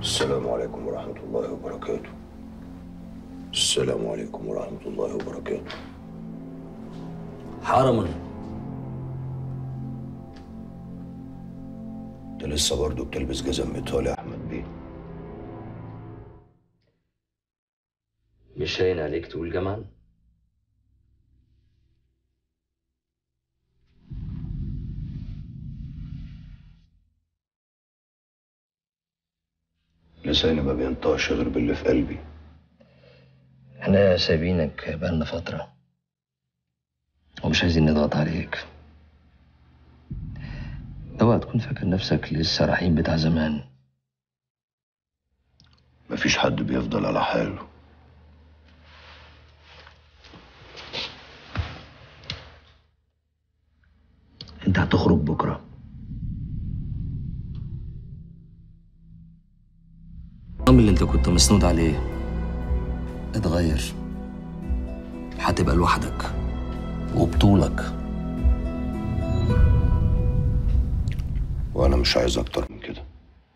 السلام عليكم ورحمة الله وبركاته السلام عليكم ورحمة الله وبركاته حرما انت لسه برضه بتلبس جزم ايطالي يا احمد بيه مش هين عليك تقول جمال لساني ما بينطقش غير باللي في قلبي احنا سايبينك بقالنا فترة ومش عايزين نضغط عليك اوعى تكون فاكر نفسك لسه رحيم بتاع زمان مفيش حد بيفضل على حاله انت هتخرج بكرة النظام اللي انت كنت مسنود عليه اتغير هتبقى لوحدك وبطولك وانا مش عايز اكتر من كده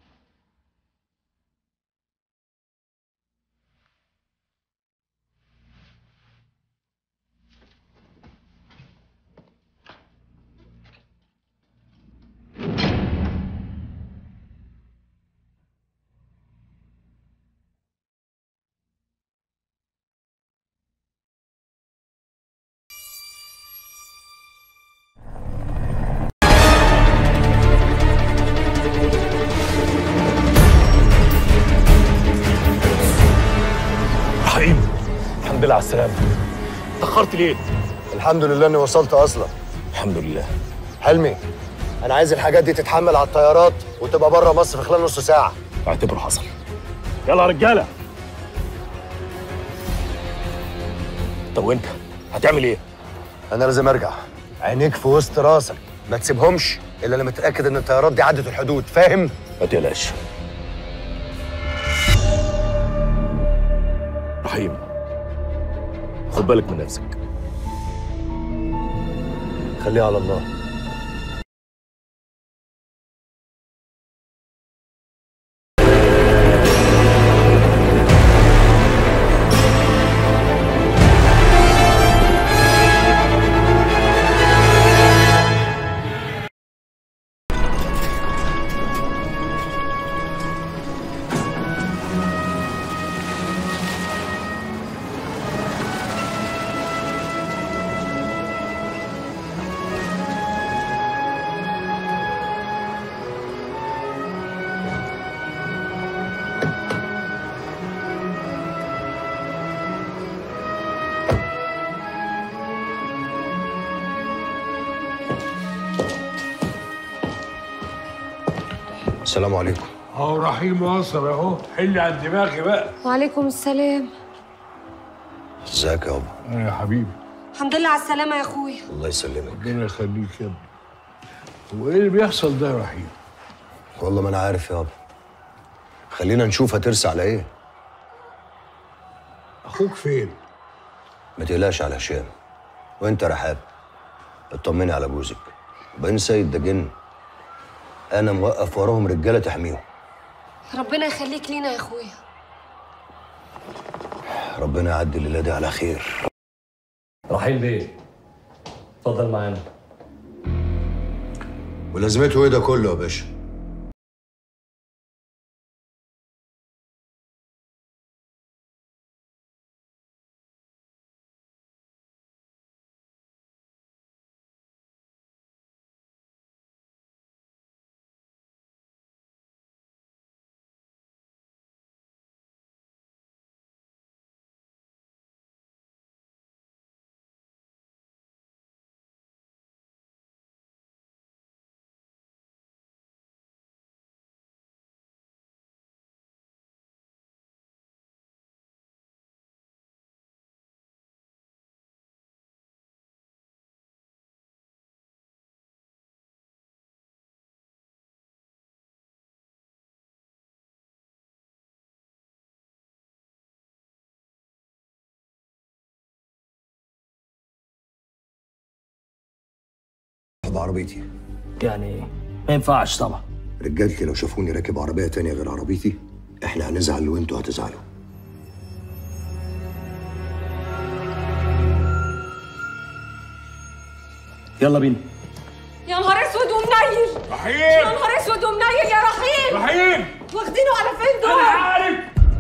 رحيم الحمد لله على السلامة اتأخرت ليه؟ الحمد لله اني وصلت اصلا الحمد لله حلمي انا عايز الحاجات دي تتحمل على الطيارات وتبقى بره مصر في خلال نص ساعه اعتبره حصل يلا يا رجالة طب وانت هتعمل ايه؟ انا لازم ارجع عينيك في وسط راسك ما تسيبهمش الا لما تتاكد ان الطيارات دي عدت الحدود فاهم ما تقلقش رحيم خد بالك من نفسك خليها على الله السلام عليكم اهو رحيم وصل اهو حل عن دماغي بقى وعليكم السلام ازيك يابا انا يا حبيبي الحمد لله على السلامة يا اخويا الله يسلمك ربنا يخليك يا ابني هو ايه اللي بيحصل ده يا رحيم والله ما انا عارف يابا خلينا نشوف هترسى على ايه اخوك فين ما تقلقش على هشام وانت رحاب اطمني على جوزك وبين سيد ده جن انا موقف وراهم رجاله تحميهم ربنا يخليك لينا يا اخويا ربنا يعدي الليله دي على خير رحيم بيه اتفضل معانا ولازمته ايه ده كله يا باشا بعربيتي يعني ما ينفعش طبعا رجالتي لو شافوني راكب عربيه تانية غير عربيتي احنا هنزعل وانتوا هتزعلوا يلا بينا يا نهار اسود ومنيل يا رحيم نهار اسود ومنيل يا رحيم رحيم واخدينه على فين دول عارف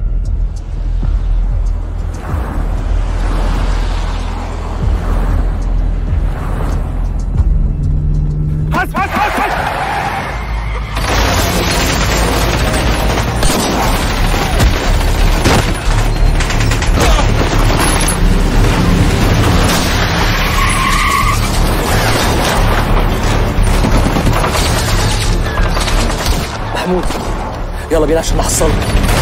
هس هس هس هس محمود يلا بينا عشان نحصلك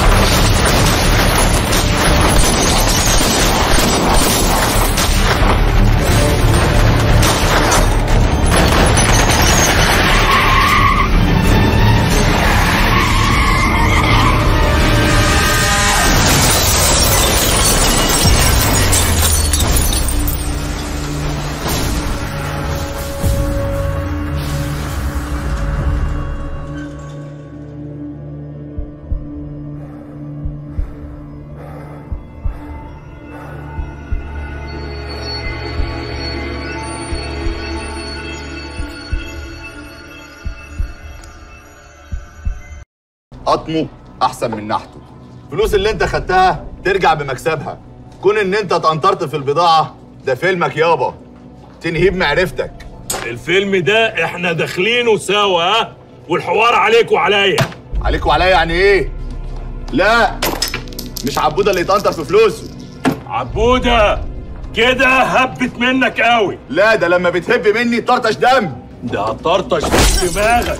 قطمه احسن من نحته الفلوس اللي انت خدتها ترجع بمكسبها كون ان انت اتقنطرت في البضاعه ده فيلمك يابا تنهيه بمعرفتك الفيلم ده احنا داخلينه سوا ها والحوار عليك وعليا عليك وعليا يعني ايه لا مش عبوده اللي يتقنطر في فلوسه عبودة كده هبت منك قوي لا ده لما بتهب مني طرطش دم ده هطرطش في دماغك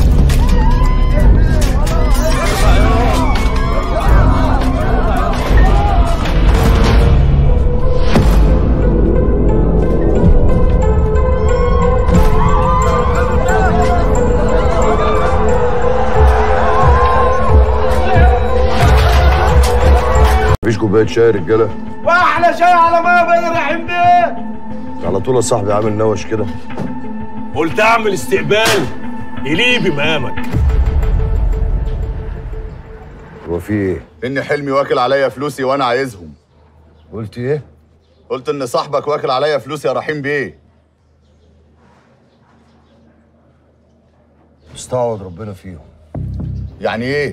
مفيش كوبايه شاي يا رجاله واحلى شاي على ما بين رحيم بيه على طول يا صاحبي عامل نوش كده قلت اعمل استقبال يليق بمقامك هو في ايه ان حلمي واكل عليا فلوسي وانا عايزهم قلت ايه قلت ان صاحبك واكل عليا فلوسي يا رحيم بيه استعوض ربنا فيهم يعني ايه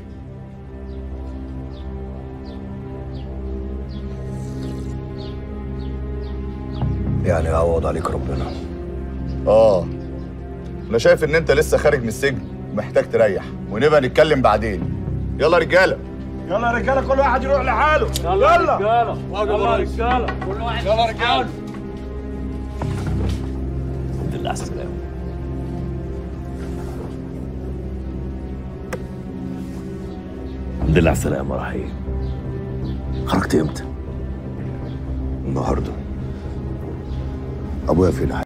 يعني يعوض عليك ربنا اه انا شايف ان انت لسه خارج من السجن ومحتاج تريح ونبقى نتكلم بعدين يلا رجاله يلا يا رجاله كل واحد يروح لحاله يلا يلا رجاله يلا يا رجاله كل واحد يلا يا رجاله الحمد لله على السلامه الحمد لله على السلامه يا رحيم خرجت امتى؟ النهارده ابويا فين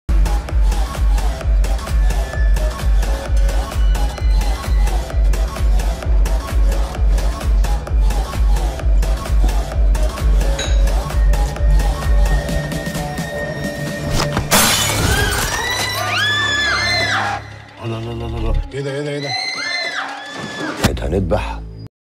ايه ده ايه ده ايه ده كانت هنذبح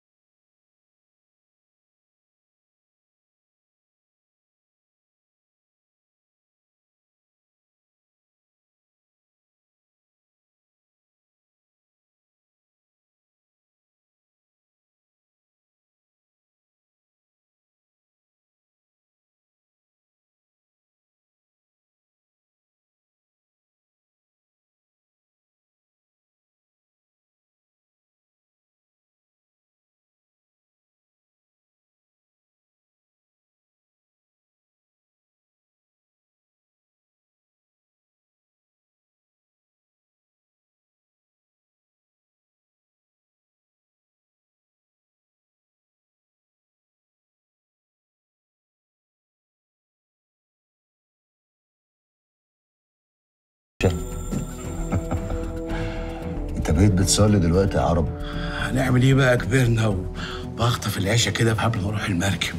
انت بقيت بتصلي دلوقتي يا عرب هنعمل ايه بقى كبرنا وبخطف العيشه كده قبل ما اروح المركب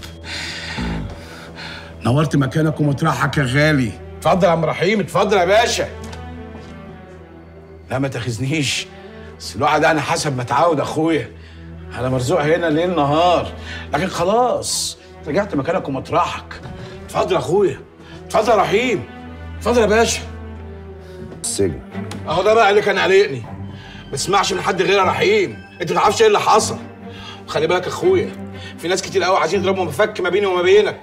نورت مكانك ومطرحك يا غالي اتفضل يا عم رحيم اتفضل يا باشا لا ما تاخذنيش بس الواحد انا حسب ما اتعود اخويا انا مرزوق هنا ليل نهار لكن خلاص رجعت مكانك ومطرحك اتفضل يا اخويا اتفضل يا رحيم اتفضل يا باشا السجن اهو ده بقى اللي كان قلقني ما تسمعش من حد غير يا رحيم انت ما تعرفش ايه اللي حصل خلي بالك يا اخويا في ناس كتير قوي عايزين يضربوا مفك ما بيني وما بينك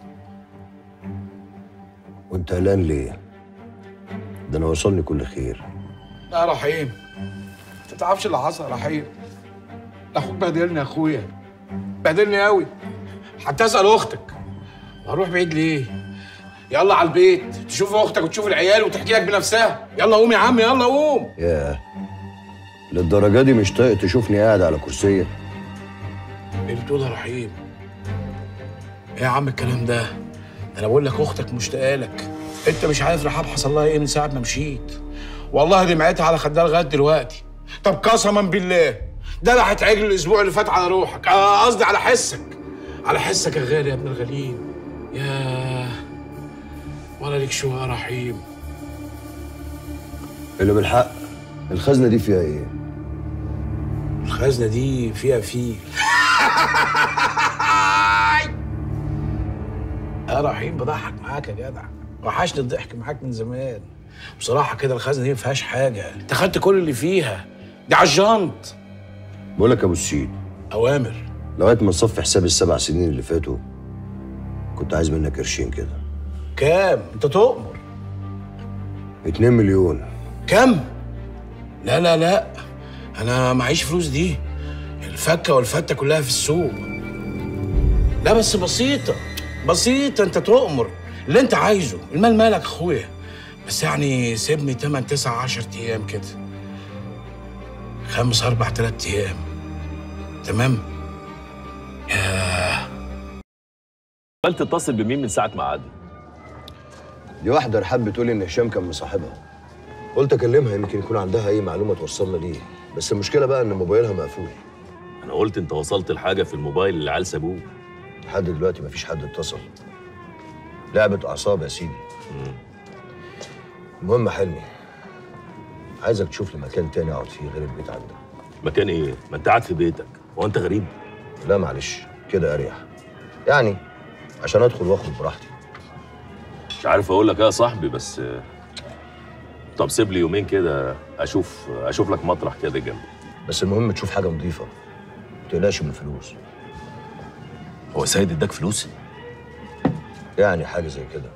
وانت قلقان ليه؟ ده انا وصلني كل خير لا يا رحيم انت ما تعرفش اللي حصل يا رحيم اخوك بهدلني يا اخويا بهدلني قوي حتى اسال اختك وهروح بعيد ليه يلا على البيت تشوف اختك وتشوف العيال وتحكي لك بنفسها يلا قوم يا عم يلا قوم ياه للدرجه دي مش طايق تشوفني قاعد على كرسيه ايه اللي بتقول يا رحيم ايه يا عم الكلام ده ده انا بقول لك اختك مشتاقه لك انت مش عارف رحاب حصل لها ايه من ساعه ما مشيت والله دمعتها على خدها لغايه دلوقتي طب قسما بالله دلعت عجل الاسبوع اللي فات على روحك آه، قصدي على حسك على حسك يا غالي يا ابن الغاليين ياه ولا ليك شو يا رحيم اللي بالحق الخزنه دي فيها ايه؟ الخزنه دي فيها فيل يا رحيم بضحك معاك يا جدع وحشني الضحك معاك من زمان بصراحه كده الخزنه دي ما فيهاش حاجه انت خدت كل اللي فيها دي على الجنط بقول لك يا ابو السيد اوامر لغايه ما تصفي حساب السبع سنين اللي فاتوا كنت عايز منك قرشين كده كام انت تؤمر 2 مليون كام لا لا لا انا معيش فلوس دي الفكه والفته كلها في السوق لا بس بسيطه بسيطه انت تؤمر اللي انت عايزه المال مالك اخويا بس يعني سيبني 8 9 10 ايام كده خمس اربع ثلاث ايام تمام عمال تتصل بمين من ساعه ما عادي دي واحده رحاب بتقول ان هشام كان مصاحبها قلت اكلمها يمكن يكون عندها اي معلومه توصلنا ليه بس المشكله بقى ان موبايلها مقفول انا قلت انت وصلت لحاجه في الموبايل اللي العيال سابوه لحد دلوقتي مفيش حد اتصل لعبة أعصاب يا سيدي المهم يا حلمي عايزك تشوف لي مكان تاني أقعد فيه غير البيت عندك مكان ايه ما انت قاعد في بيتك هو انت غريب لا معلش كده أريح يعني عشان أدخل وأخرج براحتي مش عارف اقول لك ايه يا صاحبي بس آه، طب سيب لي يومين كده اشوف اشوف لك مطرح كده جنبي بس المهم تشوف حاجة نظيفة ما تقلقش من الفلوس هو سيد اداك فلوس يعني حاجة زي كده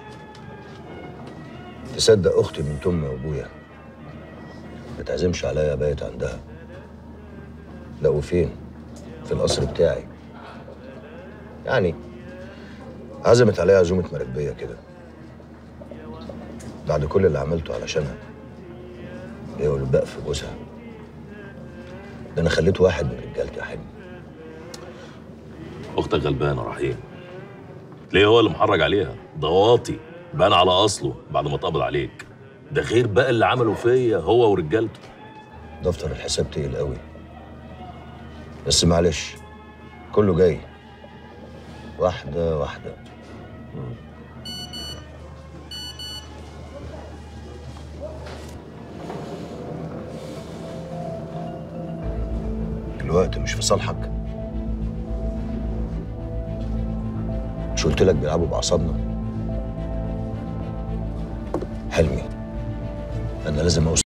تصدق أختي من أمي وأبويا ما تعزمش عليا بايت عندها لا وفين في القصر بتاعي يعني عزمت عليا عزومة مراكبية كده بعد كل اللي عملته علشانها هي والباء في جوزها ده أنا خليت واحد من رجالتي يا حلمي اختك غلبانه رحيم ليه هو اللي محرج عليها ده واطي بان على اصله بعد ما اتقبض عليك ده غير بقى اللي عمله فيا هو ورجالته دفتر الحساب تقيل قوي بس معلش كله جاي واحدة واحدة الوقت مش في صالحك مش قلت لك بيلعبوا بأعصابنا حلمي أنا لازم أوصل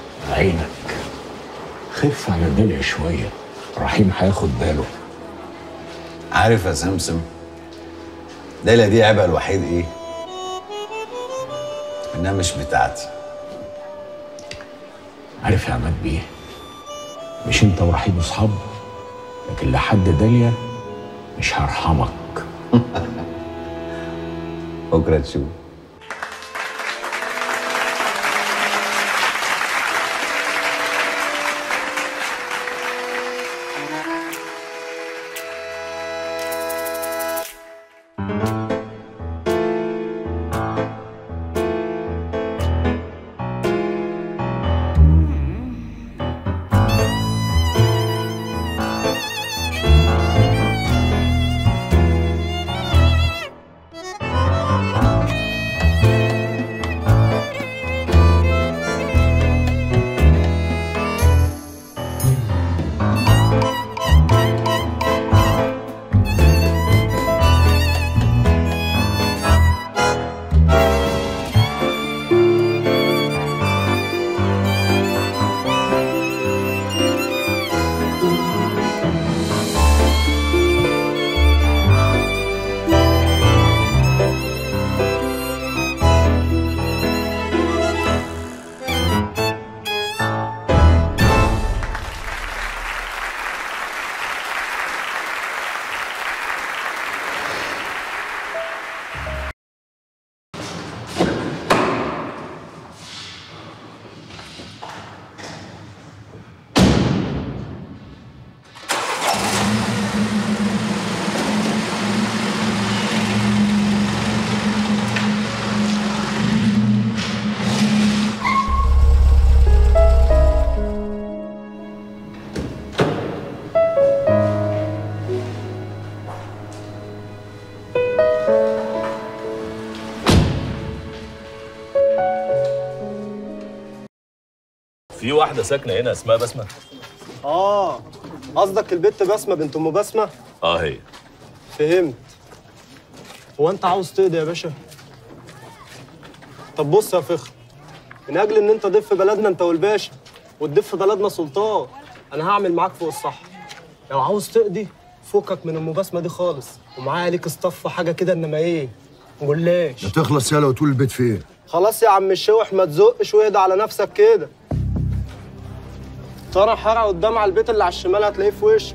عينك خف على الدلع شوية رحيم هياخد باله عارف يا سمسم ليلى دي عيبها الوحيد ايه؟ انها مش بتاعتي عارف يا عماد بيه مش انت ورحيم اصحاب لكن لحد داليا مش هرحمك بكره تشوف في واحده ساكنه هنا اسمها بسمه اه قصدك البت بسمه بنت ام بسمه اه هي فهمت هو انت عاوز تقضي يا باشا طب بص يا فخر من اجل ان انت ضيف في بلدنا انت والباشا وتضيف في بلدنا سلطان انا هعمل معاك فوق الصح لو عاوز تقضي فكك من ام بسمه دي خالص ومعايا ليك اصطف حاجه كده انما ايه جلاش لا تخلص يالا وتقول البيت فين خلاص يا عم الشوح ما تزقش واهدى على نفسك كده ترى حرق قدام على البيت اللي على الشمال هتلاقيه في وشك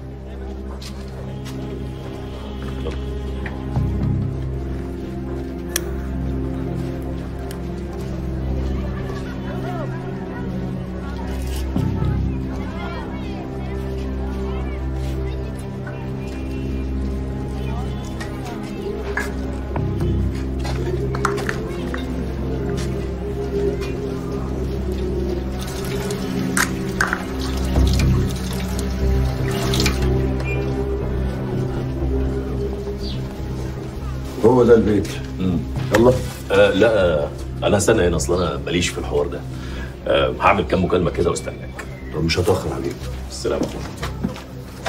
هو ده البيت يلا آه لا آه انا هستنى هنا اصل انا ماليش في الحوار ده آه هعمل كام مكالمه كده واستناك طب مش هتاخر عليك السلام عليكم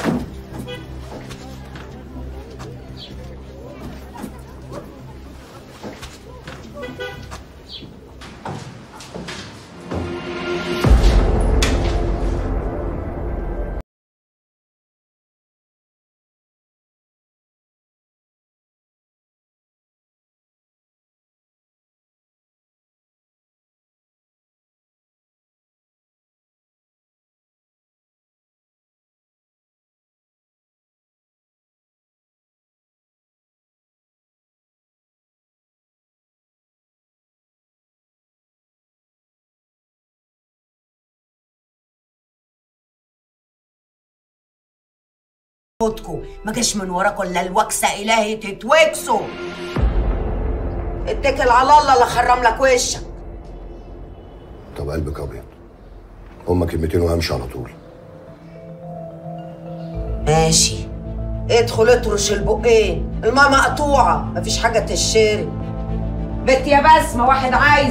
صوتكم ما جاش من وراكم الا الوكسه الهي تتوكسوا اتكل على الله لا خرم لك وشك طب قلبك ابيض هما كلمتين وهمشي على طول ماشي ادخل اطرش البقين الماء مقطوعه مفيش حاجه تشرب بنت يا بسمه واحد عايز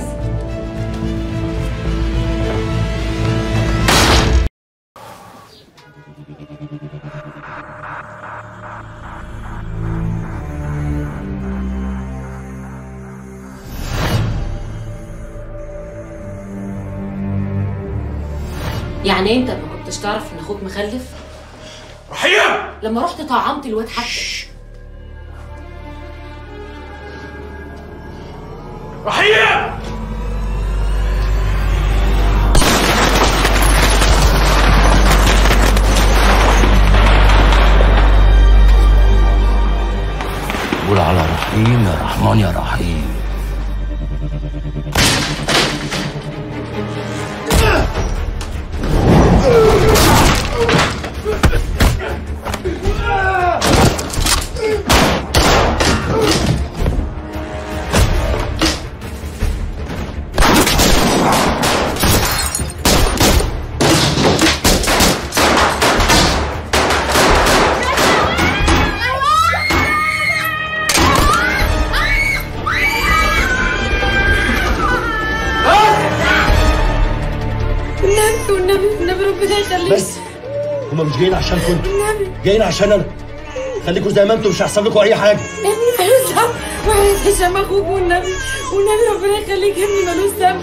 يعني انت ما كنتش تعرف ان اخوك مخلف رحيم لما رحت طعمت الواد حتى رحيم يا رحمن يا رحيم والنبي والنبي والنبي ربنا يخليك بس هما مش جايين عشان كنتوا جايين عشان انا خليكوا زي ما انتوا مش هيحصل لكم اي حاجه ابني ملوش ذنب وحياة هشام اخوك والنبي والنبي ربنا يخليك ابني ملوش ذنب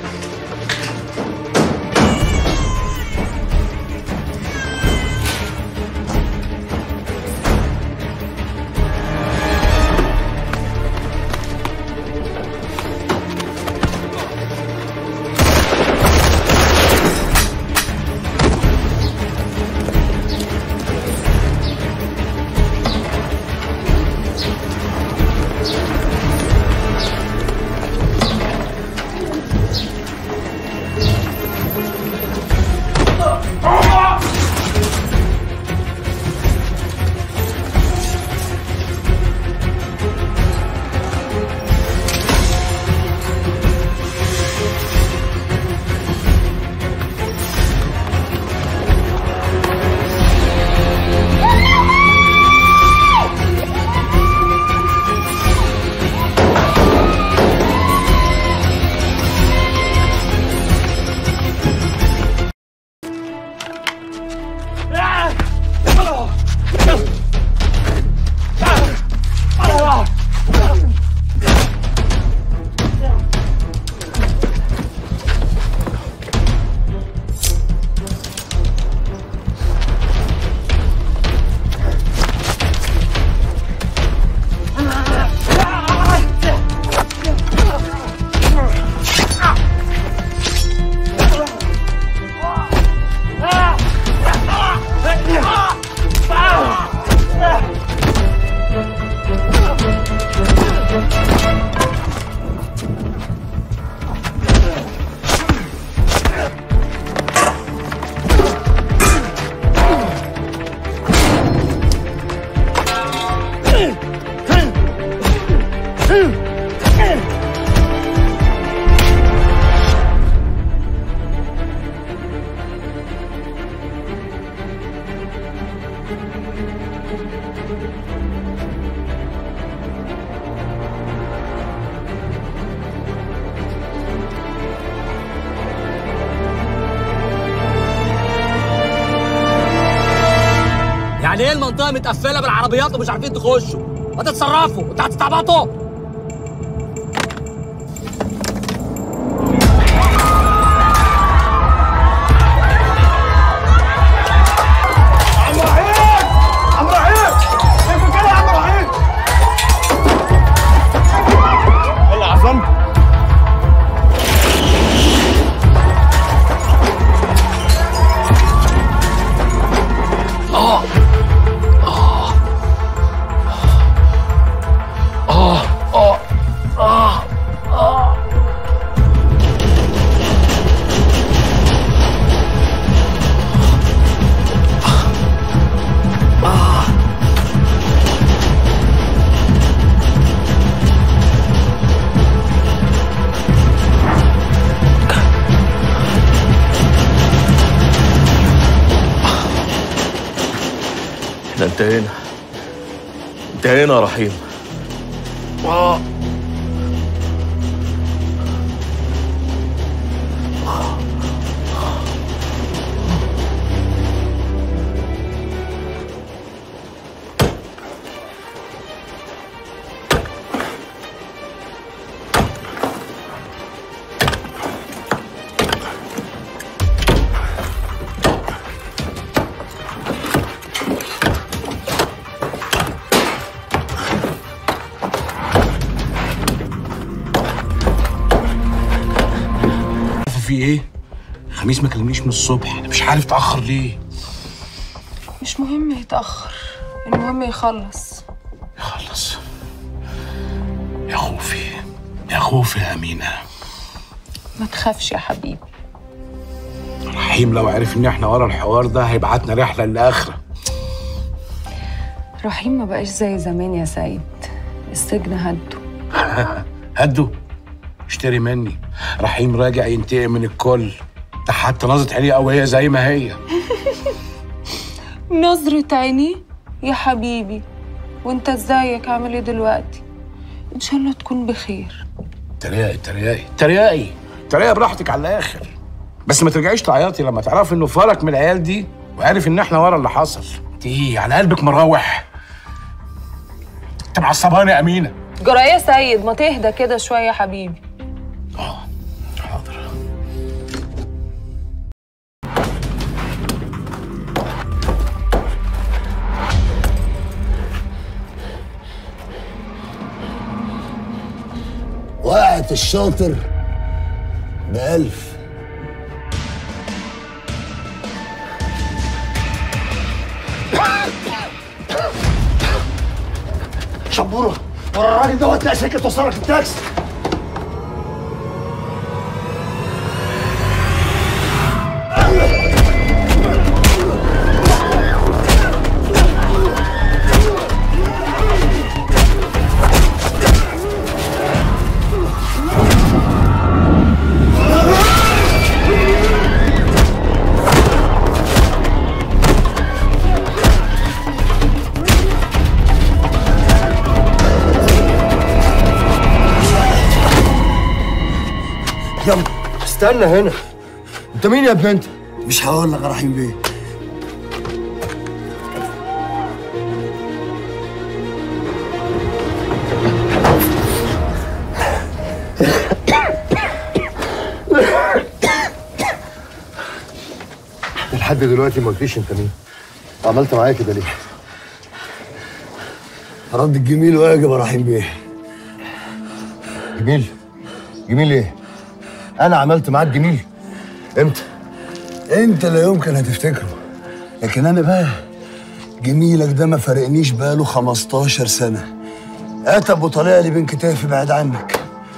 يعني ايه المنطقه متقفله بالعربيات ومش عارفين تخشوا ما تتصرفوا انتوا هتستعبطوا عم رحيم عم رحيم كيف كده يا عم رحيم يلا عصام اه اه اه اه اه اه احنا انتهينا انتهينا يا رحيم آه. في ايه؟ خميس ما كلمنيش من الصبح انا مش عارف اتاخر ليه مش مهم يتأخر المهم يخلص خلص يا خوفي يا خوفي يا امينه ما تخافش يا حبيبي رحيم لو عرف ان احنا ورا الحوار ده هيبعتنا رحله للاخره رحيم ما بقاش زي زمان يا سيد السجن هده هدوا اشتري مني رحيم راجع ينتقم من الكل ده حتى نظرة عينيه قوية زي ما هي نظرة عيني يا حبيبي وانت ازيك عامل ايه دلوقتي ان شاء الله تكون بخير تريقي تريقي تريقي تريقي براحتك على الاخر بس ما ترجعيش تعيطي لما تعرفي انه فرق من العيال دي وعارف ان احنا ورا اللي حصل انت ايه على قلبك مراوح انت معصباني يا امينه جرى ايه يا سيد ما تهدى كده شويه يا حبيبي وقعت الشاطر بألف شبورة ورا الراجل دوت تلاقي سكة توصلك التاكسي يلا استنى هنا انت مين يا ابن انت؟ مش هقول لك يا رحيم بيه لحد دلوقتي ما قلتليش انت مين عملت معايا كده ليه؟ رد الجميل واجب يا رحيم بيه جميل جميل ايه؟ انا عملت معاك جميل امتى؟ انت لا يمكن هتفتكره لكن انا بقى جميلك ده ما فارقنيش بقاله 15 سنه اتب وطالع لي بين كتافي بعد عنك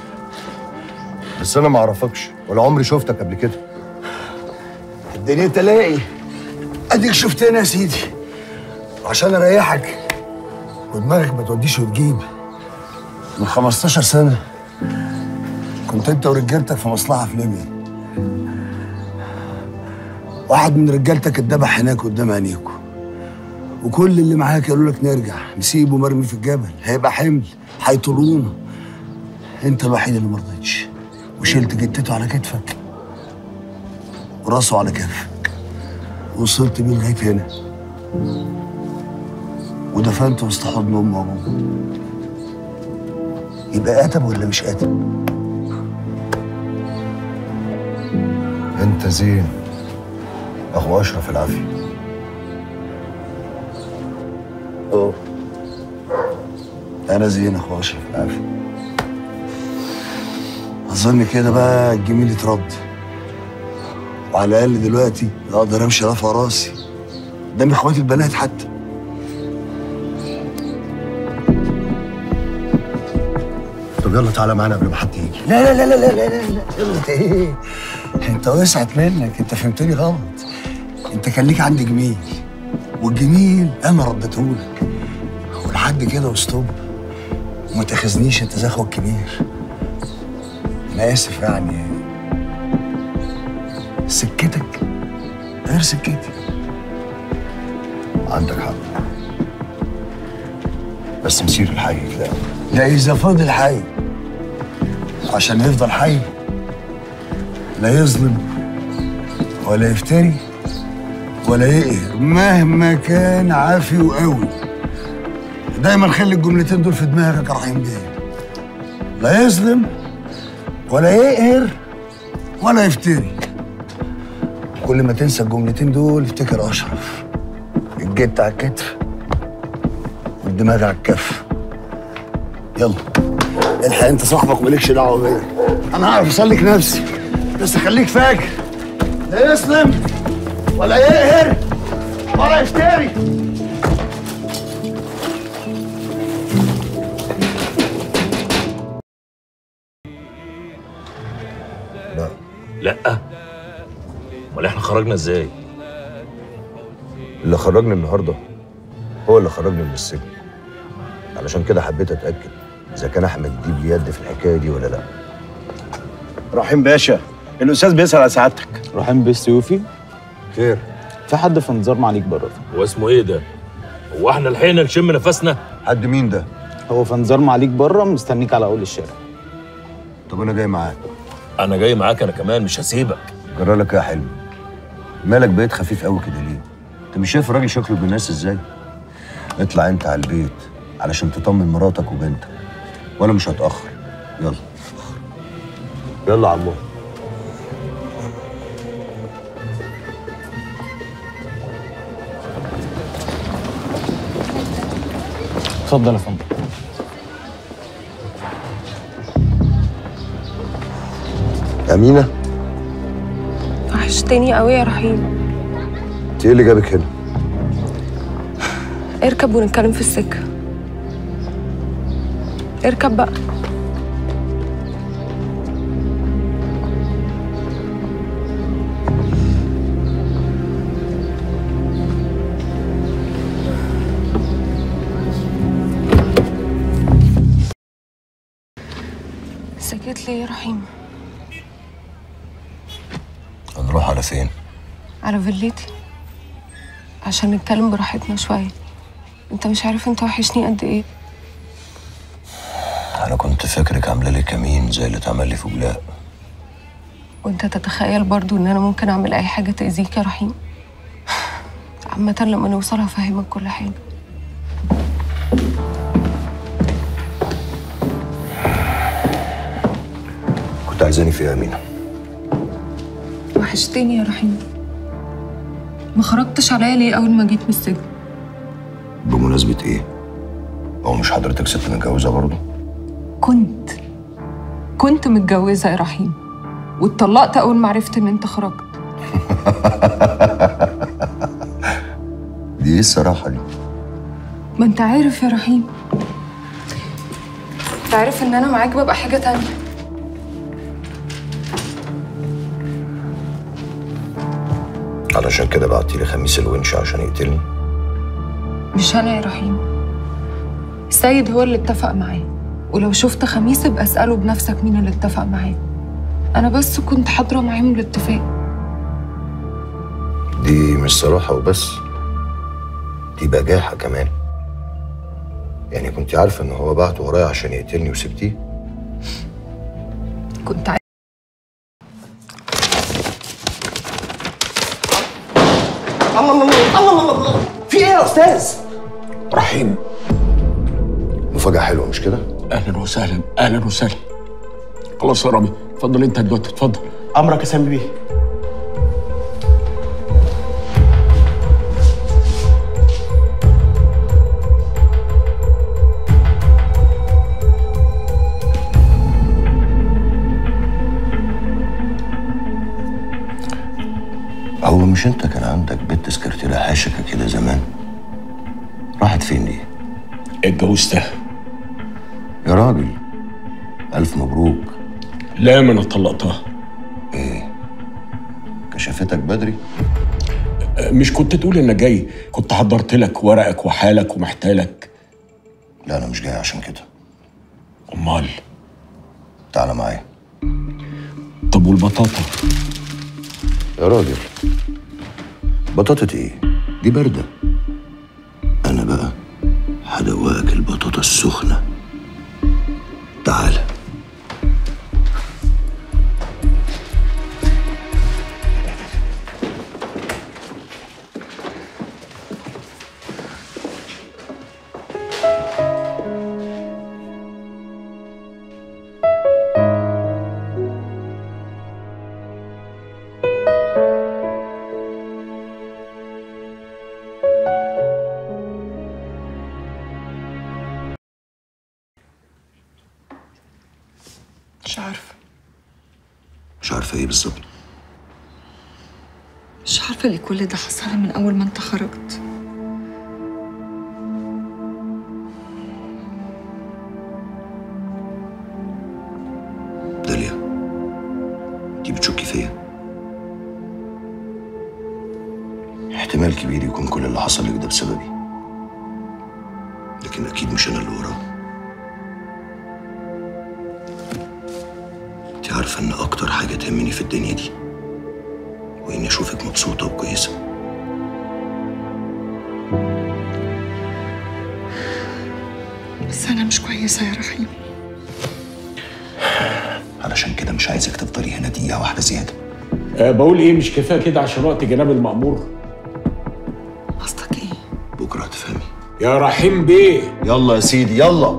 بس انا ما اعرفكش ولا عمري شفتك قبل كده الدنيا تلاقي اديك شفتنا يا سيدي وعشان اريحك ودماغك ما توديش وتجيب من 15 سنه كنت انت ورجالتك في مصلحه في ليبيا واحد من رجالتك اتذبح هناك قدام عينيكوا وكل اللي معاك قالوا لك نرجع نسيبه مرمي في الجبل هيبقى حمل هيطولونا انت الوحيد اللي ما رضيتش وشلت جتته على كتفك وراسه على كتفك وصلت بيه لغايه هنا ودفنته وسط حضن امه وابوه يبقى قاتب ولا مش قاتب؟ انت زين اخو اشرف العافيه اه انا زين اخو اشرف العافيه اظن كده بقى الجميل اترد وعلى الاقل دلوقتي اقدر امشي رافع راسي قدام اخواتي البنات حتى طب يلا تعالى معانا قبل ما حد يجي لا لا لا لا لا لا لا لا يلا انت ايه انت وسعت منك انت فهمتني غلط انت كان ليك عندي جميل والجميل انا رديتهولك ولحد كده وستوب وما تاخذنيش انت زي اخوك الكبير انا اسف يعني سكتك غير سكتي عندك حق بس مسير الحي لا لا اذا فضل حي عشان يفضل حي لا يظلم ولا يفتري ولا يقهر مهما كان عافي وقوي دايما خلي الجملتين دول في دماغك يا رحيم بيه لا يظلم ولا يقهر ولا يفتري كل ما تنسى الجملتين دول افتكر اشرف الجت على الكتف والدماغ على الكف يلا الحق انت صاحبك ومالكش دعوه بيا انا هعرف اسلك نفسي بس خليك فاكر لا يسلم ولا يقهر ولا يفتري لا امال احنا خرجنا ازاي اللي خرجني النهارده هو اللي خرجني من السجن علشان كده حبيت اتاكد اذا كان احمد ديب ليه يد في الحكايه دي ولا لا رحيم باشا الاستاذ بيسال على سعادتك رحيم بالسيوفي خير في حد في انذار معاليك بره هو اسمه ايه ده هو احنا لحقنا نشم نفسنا حد مين ده هو في انذار معاليك بره مستنيك على اول الشارع طب انا جاي معاك انا جاي معاك انا كمان مش هسيبك جرى لك إيه يا حلمي مالك بقيت خفيف قوي كده ليه انت مش شايف الراجل شكله بالناس ازاي اطلع انت على البيت علشان تطمن مراتك وبنتك وانا مش هتاخر يلا يلا يا عمو اتفضل يا فندم امينه وحشتني قوي يا رحيم انت ايه اللي جابك هنا اركب ونتكلم في السكة اركب بقى سكت ليه يا رحيم هنروح على فين على فيلتي عشان نتكلم براحتنا شوية انت مش عارف انت وحشني قد ايه انا كنت فاكرك عامله لي كمين زي اللي اتعمل لي في بلاء وانت تتخيل برضو ان انا ممكن اعمل اي حاجة تأذيك يا رحيم عامة لما نوصل هفهمك كل حاجة كنت عايزاني في ايه يا امينه وحشتني يا رحيم ما خرجتش عليا ليه اول ما جيت من السجن بمناسبه ايه هو مش حضرتك ست متجوزه برضه كنت كنت متجوزة يا رحيم واتطلقت اول ما عرفت ان انت خرجت دي ايه الصراحه دي ما انت عارف يا رحيم انت عارف ان انا معاك ببقى حاجة تانية علشان كده بعتيلي خميس الونش عشان يقتلني مش انا يا رحيم السيد هو اللي اتفق معاه ولو شفت خميس ابقى اسأله بنفسك مين اللي اتفق معاه انا بس كنت حاضرة معاهم الاتفاق دي مش صراحه وبس دي بجاحه كمان يعني كنت عارفه ان هو بعته ورايا عشان يقتلني وسبتيه كنت عارف الله الله الله الله الله الله في ايه يا استاذ رحيم مفاجاه حلوه مش كده اهلا وسهلا اهلا وسهلا خلاص يا رامي اتفضل انت دلوقتي اتفضل امرك يا سامي بيه هو مش انت كان عندك بنت سكرتيرة حاشكة كده زمان راحت فين دي اتجوزتها يا راجل الف مبروك لا ما انا طلقتها ايه كشفتك بدري أه، مش كنت تقول انك جاي كنت حضرت لك ورقك وحالك ومحتالك لا انا مش جاي عشان كده امال تعالى معايا طب والبطاطا يا راجل بطاطا ايه دي باردة انا بقى هدوقك البطاطا السخنة تعالى مش عارفة مش عارفة ايه بالظبط مش عارفة ليه كل ده حصل من أول ما أنت خرجت داليا انتي بتشكي فيا احتمال كبير يكون كل اللي حصل لك ده بسببي لكن اكيد مش انا اللي وراه انت عارفه ان اكتر حاجه تهمني في الدنيا دي واني اشوفك مبسوطه وكويسه بس أنا مش كويسة يا رحيم علشان كده مش عايزك تفضلي هنا دقيقه واحده زياده أه بقول ايه مش كفايه كده عشان وقت جناب المأمور بكره هتفهمي يا رحيم بيه يلا يا سيدي يلا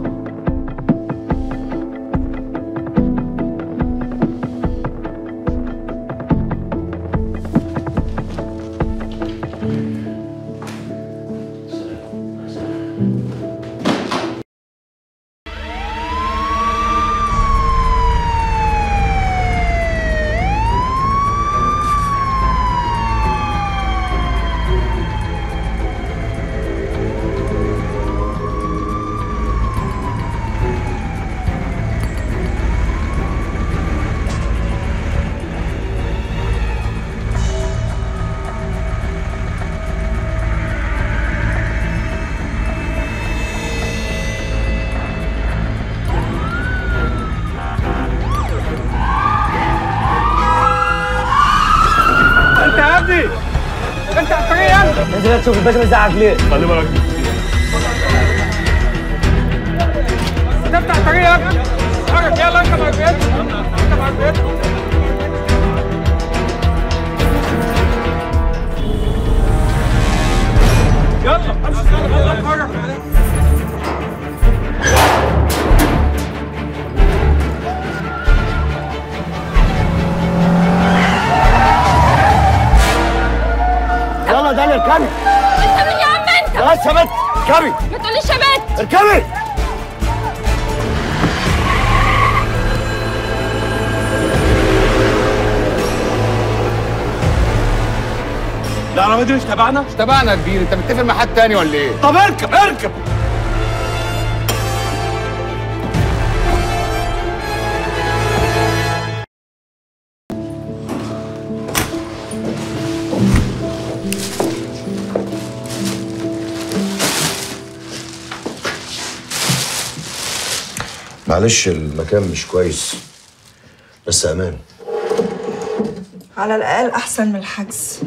انت يا ابني انت على الطريق يا ابني انزل تشوف الباشا بيزعق ليه خلي بالك انت بتاع الطريق يا ابني اتحرك يلا انت مع البيت انت مع البيت يلا امشي يلا يلا اتحرك يلا دانيا اركبي انت مين يا عم انت؟ خلاص يا بنت اركبي ما تقوليش يا بنت اركبي العربية دي مش تبعنا؟ مش تبعنا يا كبير انت متفق مع حد تاني ولا ايه؟ طب اركب اركب معلش المكان مش كويس بس امان على الأقل أحسن من الحجز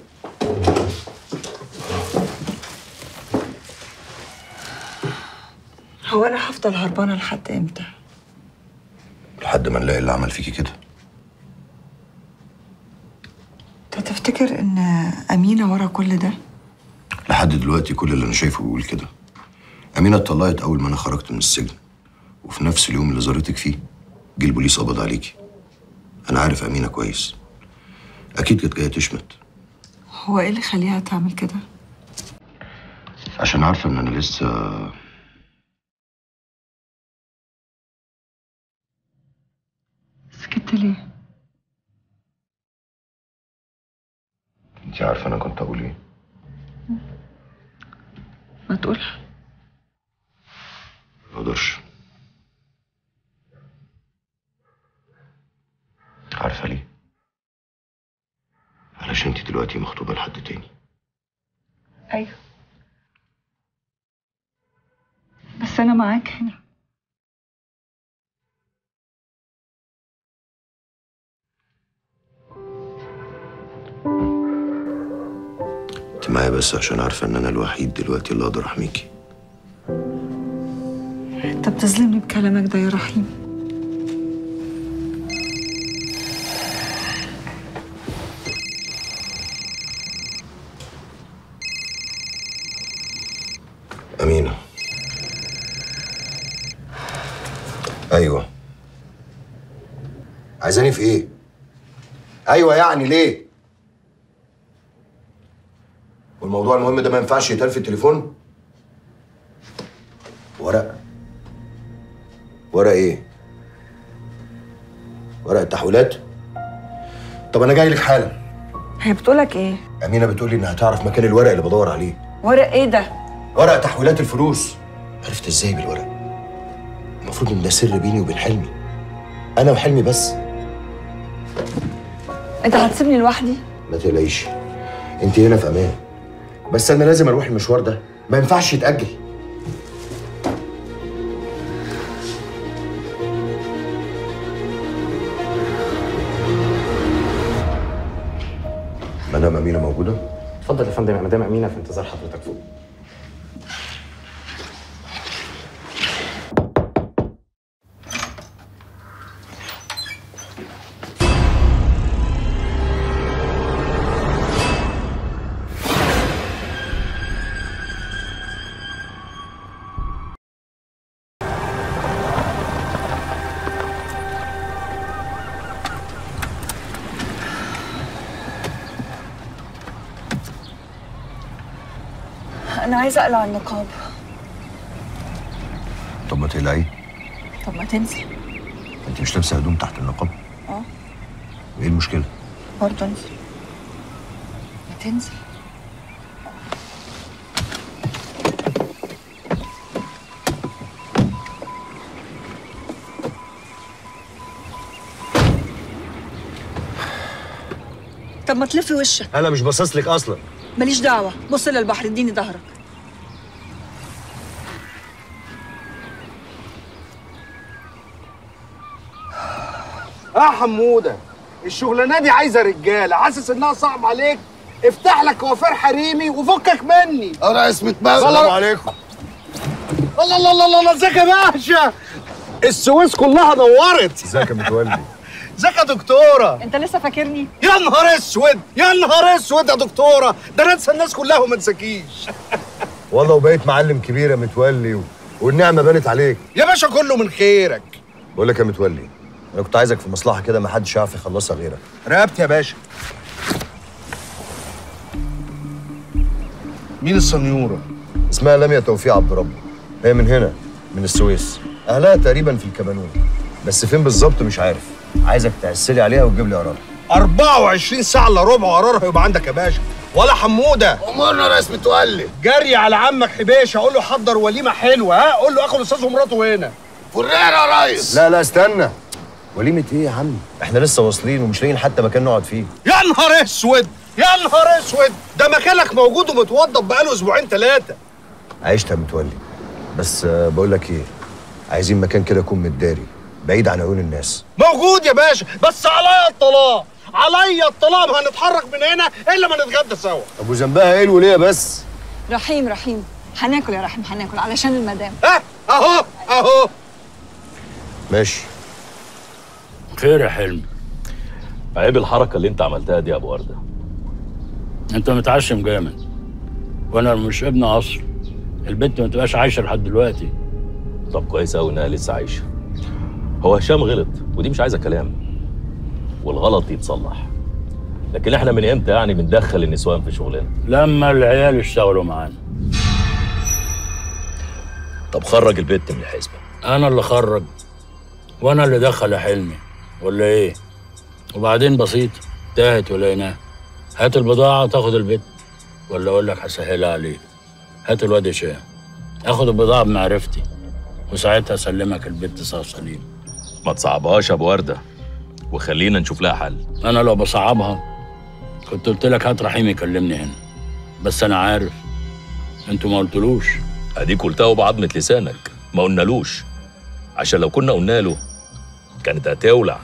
هو أنا هفضل هربانة لحد إمتى؟ لحد ما نلاقي اللي عمل فيكي كده أنت تفتكر إن أمينة ورا كل ده؟ لحد دلوقتي كل اللي انا شايفه بيقول كده امينه اتطلقت اول ما انا خرجت من السجن وفي نفس اليوم اللي زارتك فيه جه البوليس قبض عليكي انا عارف امينه كويس اكيد كانت جايه تشمت هو إيه اللي يخليها تعمل كده؟ عشان عارفه ان انا لسه سكت ليه؟ انت عارفه انا كنت اقول ايه ما تقولها ما اقدرش عارفه ليه علشان انت دلوقتي مخطوبه لحد تاني أيوه بس أنا معاك هنا انت معايا بس عشان عارفه ان انا الوحيد دلوقتي اللي اقدر احميكي أنت بتظلمني بكلامك ده يا رحيم امينه ايوه عايزاني في ايه ايوه يعني ليه والموضوع المهم ده ما ينفعش يتقال في التليفون ورق ورق ايه ورق التحويلات طب انا جاي لك حالا هي بتقولك إيه؟ امينه بتقول لي انها تعرف مكان الورق اللي بدور عليه ورق إيه ده؟ ورق تحويلات الفلوس عرفت ازاي بالورق المفروض ان ده سر بيني وبين حلمي انا وحلمي بس أنت هتسيبني لوحدي؟ ما تقلقيش انت هنا في امان بس انا لازم اروح المشوار ده ما ينفعش يتاجل مدام امينه موجوده اتفضل يا فندم يا مدام امينه في انتظار حضرتك فوق انا عايزه اقلع النقاب طب ما تقلعي طب ما تنزل انت مش لابسه هدوم تحت النقاب اه ايه المشكله برضه انزل ما تنزل طب ما تلفي وشك انا مش باصص لك اصلا ماليش دعوه بص للبحر اديني ظهرك يا حموده الشغلانه دي عايزه رجاله حاسس انها صعب عليك افتح لك وفير حريمي وفكك مني انا اسمي تمام السلام عليكم الله الله الله الله الله ازيك يا باشا السويس كلها نورت ازيك يا متولي ازيك يا دكتوره انت لسه فاكرني يا نهار اسود يا نهار اسود يا دكتوره ده انا انسى الناس كلها وما انساكيش والله وبقيت معلم كبير يا متولي و... والنعمه بانت عليك يا باشا كله من خيرك بقول لك يا متولي انا كنت عايزك في مصلحه كده ما حدش يعرف يخلصها غيرك رقبت يا باشا مين السنيوره اسمها لميا توفيق عبد ربه هي من هنا من السويس اهلها تقريبا في الكبانون بس فين بالظبط مش عارف عايزك تعسلي عليها وتجيب لي قرار 24 ساعه الا ربع قرارها يبقى عندك يا باشا ولا حموده امورنا ناس متولي جري على عمك حبيشه قول له حضر وليمه حلوه ها قول له اخو الاستاذ ومراته هنا فريرة يا ريس لا لا استنى وليمة ايه يا عم؟ احنا لسه واصلين ومش لاقيين حتى مكان نقعد فيه يا نهار اسود يا نهار اسود ده مكانك موجود ومتوضب بقاله اسبوعين ثلاثه عشت يا متولي بس آه، بقول لك ايه عايزين مكان كده يكون متداري بعيد عن عيون الناس موجود يا باشا بس عليا الطلاق عليا الطلاق ما هنتحرك من هنا الا ما نتغدى سوا ابو ذنبها ايه الوليه بس رحيم رحيم هناكل يا رحيم هناكل علشان المدام ها اهو اهو ماشي خير يا حلمي عيب الحركه اللي انت عملتها دي يا ابو ورده انت متعشم جامد وانا مش ابن عصر البنت ما تبقاش عايشه لحد دلوقتي طب كويس قوي انها لسه عايشه هو هشام غلط ودي مش عايزه كلام والغلط يتصلح لكن احنا من امتى يعني بندخل النسوان في شغلنا لما العيال اشتغلوا معانا طب خرج البت من الحسبه انا اللي خرج وانا اللي دخل يا حلمي ولا ايه وبعدين بسيط تاهت ولقيناها هات البضاعه تاخد البيت ولا اقول لك هسهلها عليك هات الواد هشام اخد البضاعه بمعرفتي وساعتها اسلمك البيت صار سليم ما تصعبهاش يا ابو ورده وخلينا نشوف لها حل انا لو بصعبها كنت قلت لك هات رحيم يكلمني هنا بس انا عارف انتوا ما قلتلوش اديك قلتها بعضمه لسانك ما قلنالوش عشان لو كنا قلنا له كانت هتولع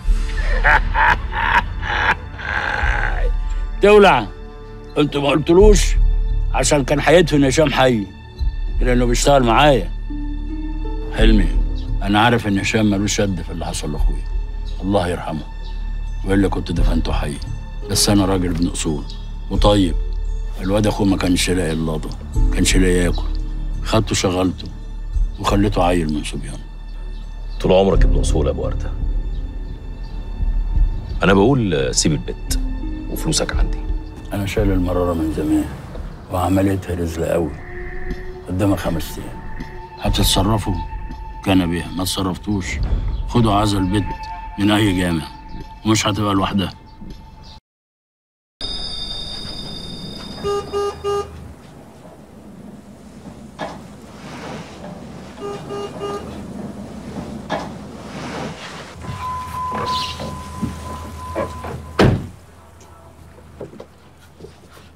تولع انتوا ما قلتلوش عشان كان هيدفن هشام حي لانه بيشتغل معايا حلمي انا عارف ان هشام ملوش يد في اللي حصل لاخويا الله يرحمه والا كنت دفنته حي بس انا راجل ابن اصول وطيب الواد اخوه ما كانش لاقي اللضا كانش لاقي ياكل خدته شغلته وخليته عيل من صبيان طول عمرك ابن اصول يا ابو ورده انا بقول آه، سيب البت وفلوسك عندي انا شايل المراره من زمان وعمليتها رزلة قوي قدامك خمس ايام هتتصرفوا كان بيها ما تصرفتوش خدوا عزل البيت من اي جامع ومش هتبقى لوحدها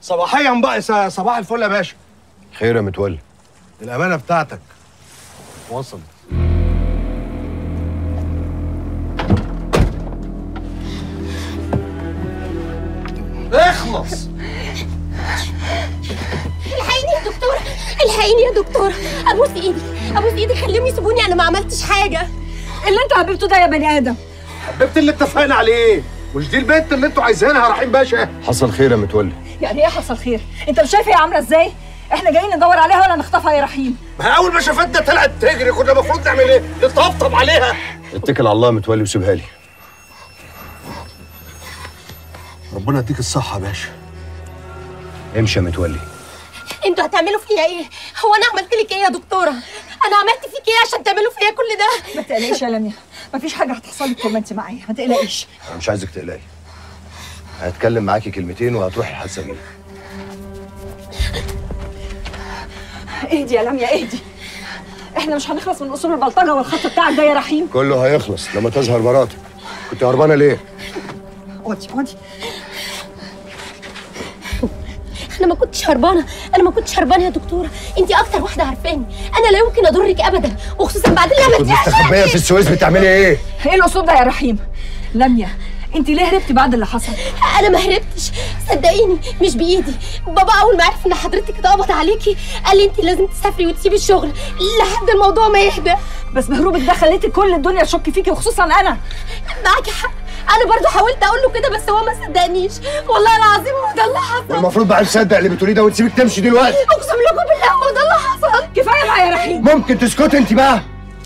صباحيا بقى س- صباح الفل يا باشا خير يا متولي الامانه بتاعتك وصلت اخلص الحقيني يا دكتورة الحقيني يا دكتورة ابوس ايدي ابوس ايدي خليهم يسيبوني انا ما عملتش حاجة اللي انت حبيبته ده يا بني ادم حبيبتي اللي اتفقنا عليه مش دي البنت اللي انتوا عايزينها رحيم باشا حصل خير يا متولي يعني ايه حصل خير انت مش شايف هي عامله ازاي احنا جايين ندور عليها ولا نخطفها يا رحيم ما اول ما شافتنا طلعت تجري كنا المفروض نعمل ايه نطبطب عليها اتكل على الله يا متولي وسيبها لي ربنا يديك الصحه يا باشا امشي يا متولي انتوا هتعملوا فيا ايه هو انا عملت لك ايه يا دكتورة انا عملت فيك ايه عشان تعملوا فيا كل ده ما تقلقيش يا لميا مفيش حاجه هتحصل لك طول ما انت معايا ما تقلقيش انا مش عايزك تقلقي هتكلم معاكي كلمتين وهتروحي الحادثه بيه اهدي يا لميا اهدي احنا مش هنخلص من اصول البلطجه والخط بتاعك ده يا رحيم كله هيخلص لما تظهر مراتك كنت هربانه ليه؟ اقعدي اقعدي انا ما كنتش هربانه انا ما كنتش هربانه يا دكتوره انت اكتر واحده عارفاني انا لا يمكن اضرك ابدا وخصوصا بعد اللي كنت عملتيه مستخبيه في السويس بتعملي ايه؟ ايه الاسلوب ده يا رحيم لميا انت ليه هربتي بعد اللي حصل انا ما هربتش صدقيني مش بايدي بابا اول ما عرف ان حضرتك اتقبض عليكي قال لي انت لازم تسافري وتسيبي الشغل لحد الموضوع ما يهدى بس مهروبك ده خليتي كل الدنيا تشك فيكي وخصوصا انا معاكي حق انا برضو حاولت اقول له كده بس هو ما صدقنيش والله العظيم هو ده اللي حصل والمفروض بقى تصدق اللي بتقوليه ده وتسيبك تمشي دلوقتي اقسم لكم بالله هو ده اللي حصل كفايه بقى يا رحيم ممكن تسكتي انت بقى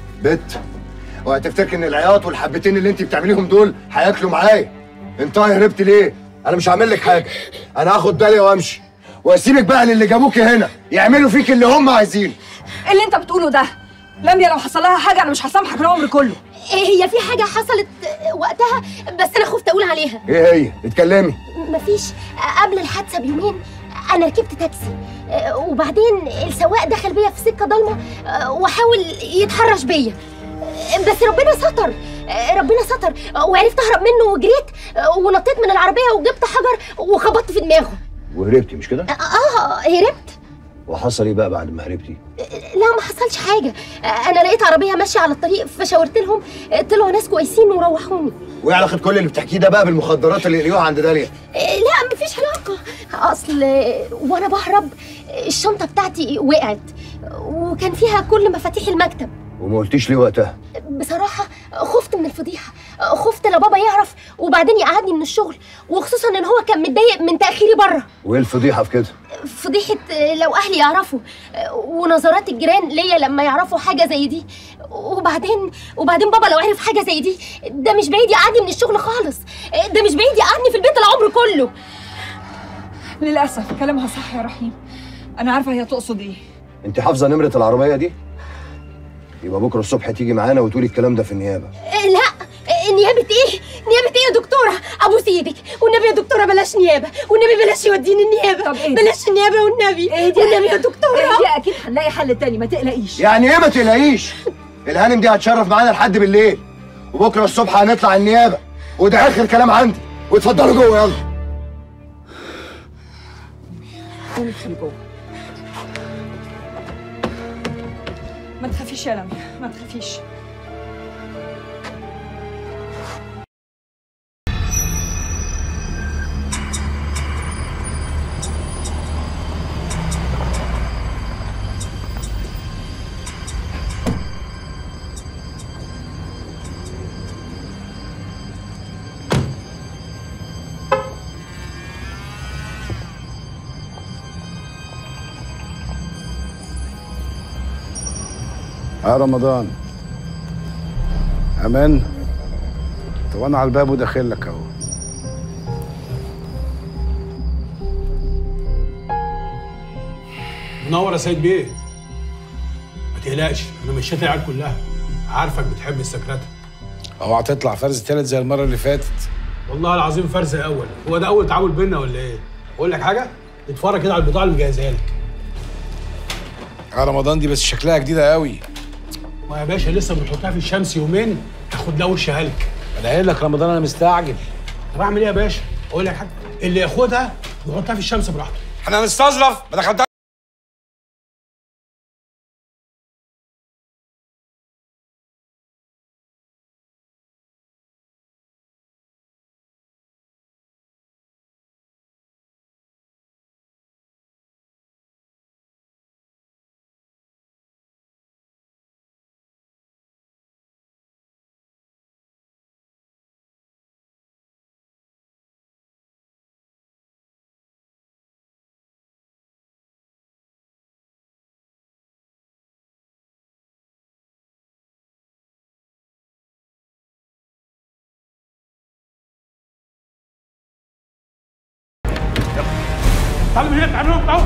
بت وهتفتكر ان العياط والحبتين اللي انت بتعمليهم دول هياكلوا معايا انت هربت ليه انا مش هعمل لك حاجه انا هاخد بالي وامشي واسيبك بقى للي جابوكي هنا يعملوا فيك اللي هم عايزينه ايه اللي انت بتقوله ده لميا لو حصل لها حاجه انا مش هسامحك العمر كله هي في حاجه حصلت وقتها بس انا خفت اقول عليها ايه هي اتكلمي مفيش قبل الحادثه بيومين انا ركبت تاكسي آه، وبعدين السواق دخل بيا في سكه ضلمه آه، وحاول يتحرش بيا آه، بس ربنا ستر آه، ربنا ستر آه، وعرفت اهرب منه وجريت آه، ونطيت من العربيه وجبت حجر وخبطت في دماغه وهربتي مش كده اه هربت وحصل ايه بقى بعد ما هربتي لا ما حصلش حاجه آه، انا لقيت عربيه ماشيه على الطريق فشاورت لهم آه، طلعوا ناس كويسين وروحوني وايه علاقه كل اللي بتحكيه ده بقى بالمخدرات اللي لقيوها عند داليا آه، لا مفيش علاقة أصل آه، وأنا بهرب آه، الشنطة بتاعتي وقعت وكان فيها كل مفاتيح المكتب وما قلتيش ليه وقتها بصراحة خفت من الفضيحة خفت لا بابا يعرف وبعدين يقعدني من الشغل وخصوصا ان هو كان متضايق من تأخيري بره وايه الفضيحه في كده فضيحة آه، لو أهلي يعرفوا آه، ونظرات الجيران ليا لما يعرفوا حاجة زي دي وبعدين وبعدين بابا لو عرف حاجة زي دي ده مش بعيد يقعدني من الشغل خالص آه، ده مش بعيد يقعدني في البيت العمر كله للاسف كلامها صح يا رحيم انا عارفه هي تقصد ايه انت حافظه نمره العربيه دي يبقى بكره الصبح تيجي معانا وتقولي الكلام ده في النيابه آه، لا آه، نيابة ايه؟ نيابة ايه يا دكتورة؟ ابوس ايدك والنبي يا دكتورة بلاش نيابة والنبي بلاش يوديني النيابة طب ايه بلاش النيابة والنبي ايه دي والنبي يا دكتورة دي اكيد هنلاقي حل تاني ما تقلقيش يعني ايه ما تقلقيش الهانم دي هتشرف معانا لحد بالليل وبكره الصبح هنطلع النيابه وده اخر كلام عندي واتفضلوا جوه يلا قومي ادخلي جوه ما تخافيش يا لميا ما تخافيش يا رمضان امان طب انا على الباب وداخل لك اهو منور يا سيد بيه ما تقلقش انا مشيت العيال كلها عارفك بتحب السكرتة اوعى هتطلع فرز تالت زي المره اللي فاتت والله العظيم فرز اول هو ده اول تعامل بينا ولا ايه اقول لك حاجه اتفرج كده على البضاعه اللي مجهزها لك يا رمضان دي بس شكلها جديده قوي ما يا باشا لسه بنحطها في الشمس يومين تاخد لها وشها لك انا قايل لك رمضان انا مستعجل طب اعمل ايه يا باشا اقول لك حاجه اللي ياخدها يحطها في الشمس براحته احنا هنستظرف ما دخلتها تعالوا من هنا تعالوا تعالوا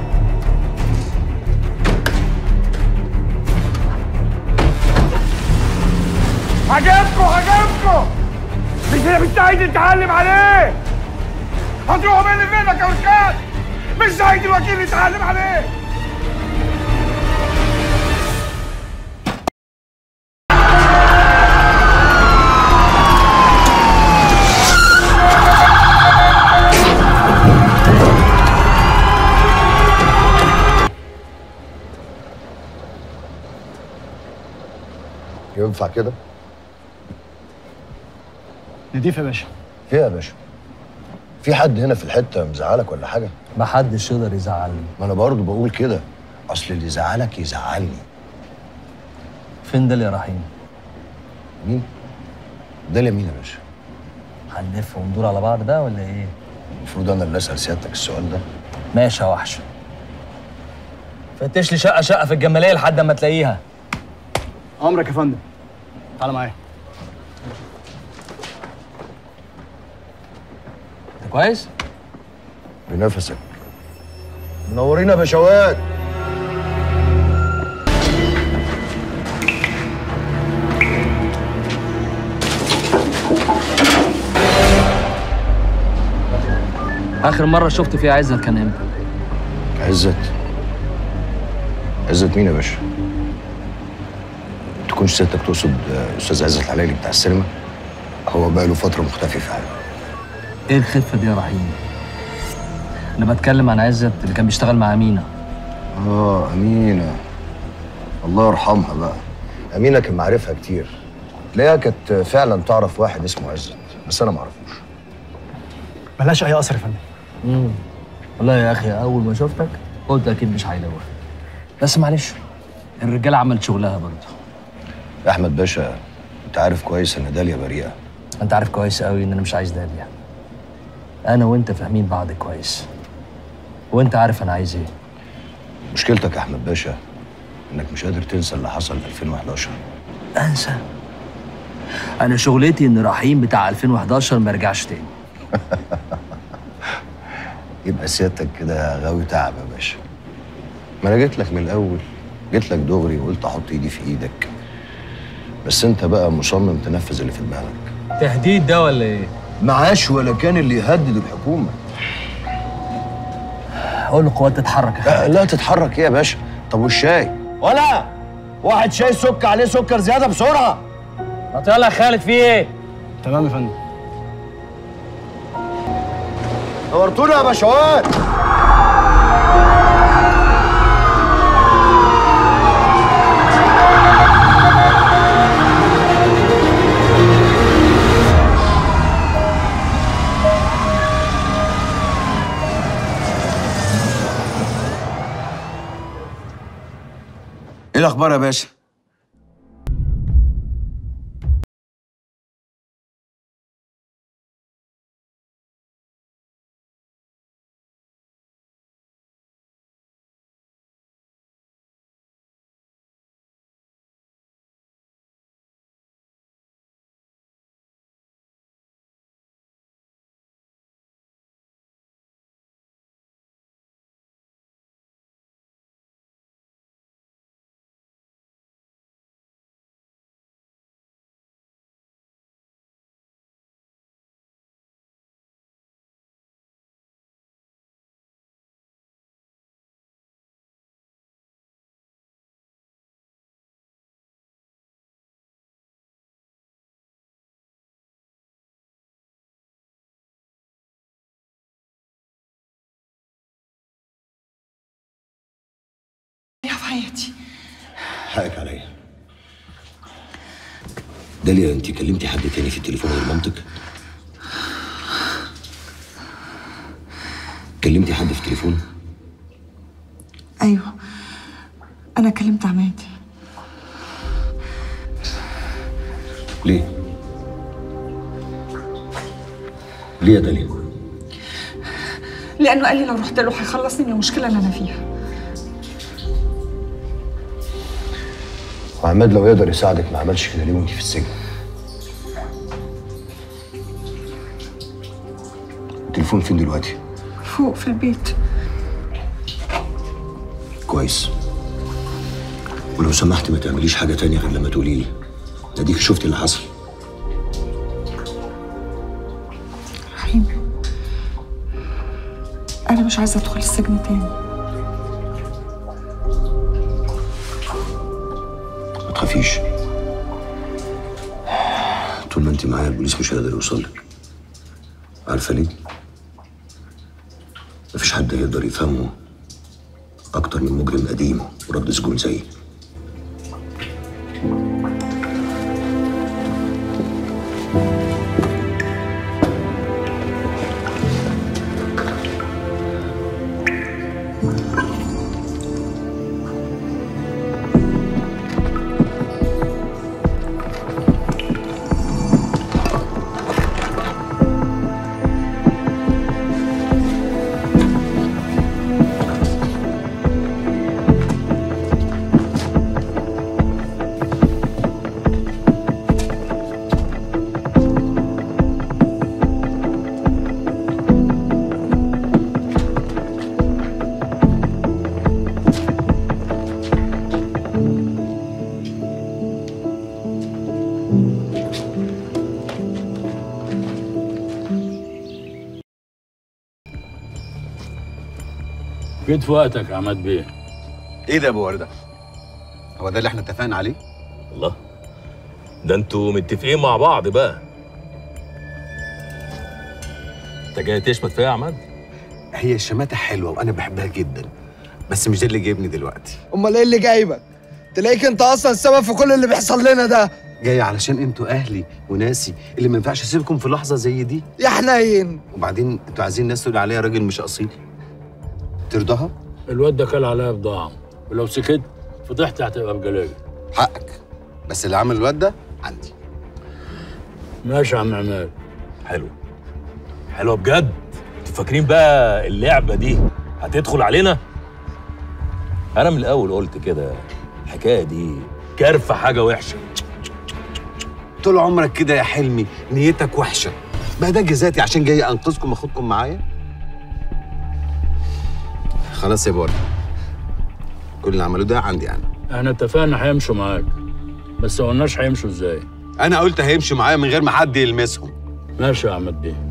عجبكم عجبكم مش مش سعيد نتعلم عليه هتروحوا مني فينك يا ولاد مش سعيد الوكيل نتعلم عليه ينفع كده؟ نضيف يا باشا في إيه يا باشا؟ في حد هنا في الحته مزعلك ولا حاجه؟ ما حدش يقدر يزعلني ما انا برضه بقول كده اصل اللي يزعلك يزعلني فين ده يا رحيم مين؟ ده مين يا باشا؟ هنلف وندور على بعض ده ولا ايه المفروض انا اللي اسال سيادتك السؤال ده ماشي يا وحش فتش لي شقه شقه في الجماليه لحد اما تلاقيها امرك يا فندم تعالى معايا انت كويس بنفسك منورين يا باشوات اخر مره شفت فيها عزت كان امتى عزت عزت مين يا باشا؟ تكونش سيادتك تقصد آه، استاذ عزت العلايلي بتاع السينما؟ هو بقى له فتره مختفي فعلا ايه الخفه دي يا رحيم انا بتكلم عن عزت اللي كان بيشتغل مع امينه اه امينه الله يرحمها بقى امينه كان معارفها كتير تلاقيها كانت فعلا تعرف واحد اسمه عزت بس انا ما اعرفوش ملهاش اي اثر يا فندم امم والله يا اخي اول ما شفتك قلت اكيد مش هيدور بس معلش الرجاله عملت شغلها برضه يا احمد باشا انت عارف كويس ان داليا بريئه انت عارف كويس قوي ان انا مش عايز داليا انا وانت فاهمين بعض كويس وانت عارف انا عايز ايه مشكلتك يا احمد باشا انك مش قادر تنسى اللي حصل في 2011 انسى انا شغلتي ان رحيم بتاع 2011 ما يرجعش تاني يبقى سيادتك كده غاوي تعب يا باشا ما انا جيت لك من الاول جيت لك دغري وقلت احط ايدي في ايدك بس انت بقى مصمم تنفذ اللي في دماغك تهديد ده ولا ايه معاش ولا كان اللي يهدد الحكومه قول القوات تتحرك يا لا, لا تتحرك ايه يا باشا طب والشاي ولا واحد شاي سك عليه سكر زياده بسرعه ما يلا يا خالد في ايه تمام يا فندم نورتونا يا باشوات ايه الاخبار يا باشا حياتي حقك عليا داليا انت كلمتي حد تاني في التليفون غير مامتك كلمتي حد في التليفون ايوه انا كلمت عماد ليه ليه يا داليا لانه قال لي لو رحت له هيخلصني من المشكله اللي انا فيها وعماد لو يقدر يساعدك ما عملش كده ليه وانت في السجن التليفون فين دلوقتي فوق في البيت كويس ولو سمحت ما تعمليش حاجه تانية غير لما تقولي لي اديك شفتي اللي حصل رحيم انا مش عايزه ادخل السجن تاني ما تخافيش طول ما انت معايا البوليس مش هيقدر يوصل لك عارفه ليه مفيش حد يقدر يفهمه اكتر من مجرم قديم ورد سجون زيي جيت في وقتك يا عماد بيه ايه ده يا ابو ورده؟ هو ده اللي احنا اتفقنا عليه؟ الله ده انتوا متفقين مع بعض بقى انت جاي تشمت فيا يا عماد هي الشماتة حلوة وأنا بحبها جدا بس مش ده اللي جايبني دلوقتي امال ايه اللي جايبك تلاقيك انت اصلا السبب في كل اللي بيحصل لنا ده جاي علشان انتوا أهلي وناسي اللي ما ينفعش أسيبكم في لحظة زي دي يا حنين وبعدين انتوا عايزين الناس تقول عليا راجل مش أصيل ترضاها؟ الواد ده كل عليا بضاعة ولو سكت فضحتي هتبقى بجلاجة حقك بس اللي عمل الواد ده عندي ماشي يا عم عماد حلو حلوه بجد انتوا فاكرين بقى اللعبه دي هتدخل علينا انا من الاول قلت كده الحكايه دي كارفه حاجه وحشه طول عمرك كده يا حلمي نيتك وحشة بقى ده جزاتي عشان جاي أنقذكم أخدكم معايا خلاص يا بورد كل اللي عملوه ده عندي أنا احنا اتفقنا هيمشوا معاك بس ما قلناش هيمشوا ازاي أنا قلت هيمشوا معايا من غير ما حد يلمسهم ماشي يا عماد بيه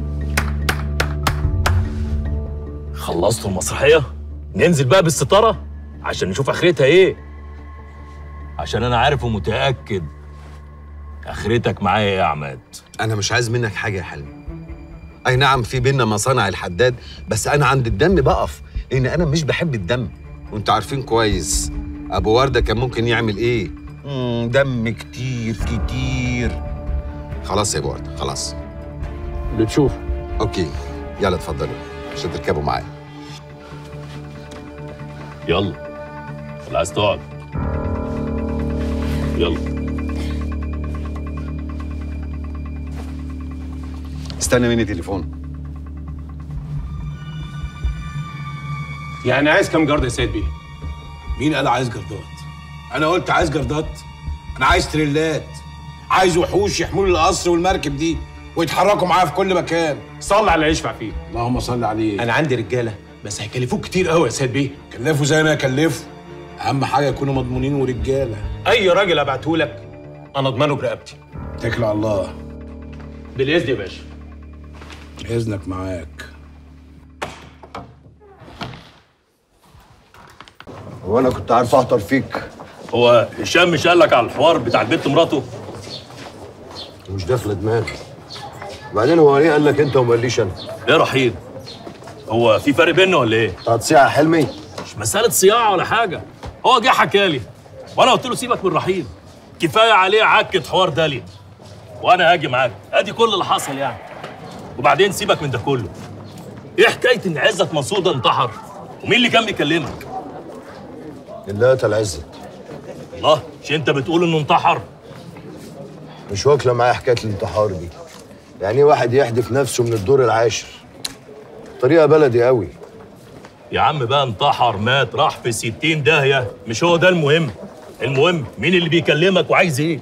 خلصتوا المسرحيه ننزل بقى بالستاره عشان نشوف اخرتها ايه عشان انا عارف ومتاكد اخرتك معايا ايه يا عماد أنا مش عايز منك حاجة يا حلمي أي نعم في بينا مصانع الحداد بس أنا عند الدم بقف لأن أنا مش بحب الدم وأنتوا عارفين كويس أبو وردة كان ممكن يعمل إيه مم، دم كتير كتير خلاص يا أبو وردة خلاص اللي تشوف أوكي يلا اتفضلوا عشان تركبوا معايا يلا اللي عايز تقعد يلا استنى مني تليفون يعني عايز كام جرد يا سيد بيه؟ مين قال عايز جردات؟ أنا قلت عايز جردات؟ أنا عايز تريلات عايز وحوش يحملوا القصر والمركب دي ويتحركوا معايا في كل مكان صلي على اللي يشفع فيه اللهم صل عليه انا عندي رجاله بس هيكلفوك كتير قوي يا سيد بيه كلفوا زي ما يكلفوا أهم حاجة يكونوا مضمونين ورجالة اي راجل ابعته لك انا اضمنه برقبتي اتكل على الله بالاذن يا باشا إذنك معاك هو انا كنت عارف اهطر فيك هو هشام مش قال لك على الحوار بتاع البنت مراته مش داخله دماغي وبعدين هو ليه قال لك انت وما قاليش انا ايه رحيل هو في فرق بيننا ولا ايه هتصيع يا حلمي مش مساله صياعه ولا حاجه هو جه حكالي وانا قلت له سيبك من رحيم كفايه عليه عكه حوار داليا وانا هاجي معاك ادي كل اللي حصل يعني وبعدين سيبك من ده كله ايه حكايه ان عزت منصور ده انتحر ومين اللي كان بيكلمك اللي قتل عزت الله مش انت بتقول انه انتحر مش واكله معايا حكايه الانتحار دي يعني ايه واحد يحدف نفسه من الدور العاشر طريقه بلدي قوي يا عم بقى انتحر مات راح في 60 داهيه مش هو ده المهم المهم مين اللي بيكلمك وعايز ايه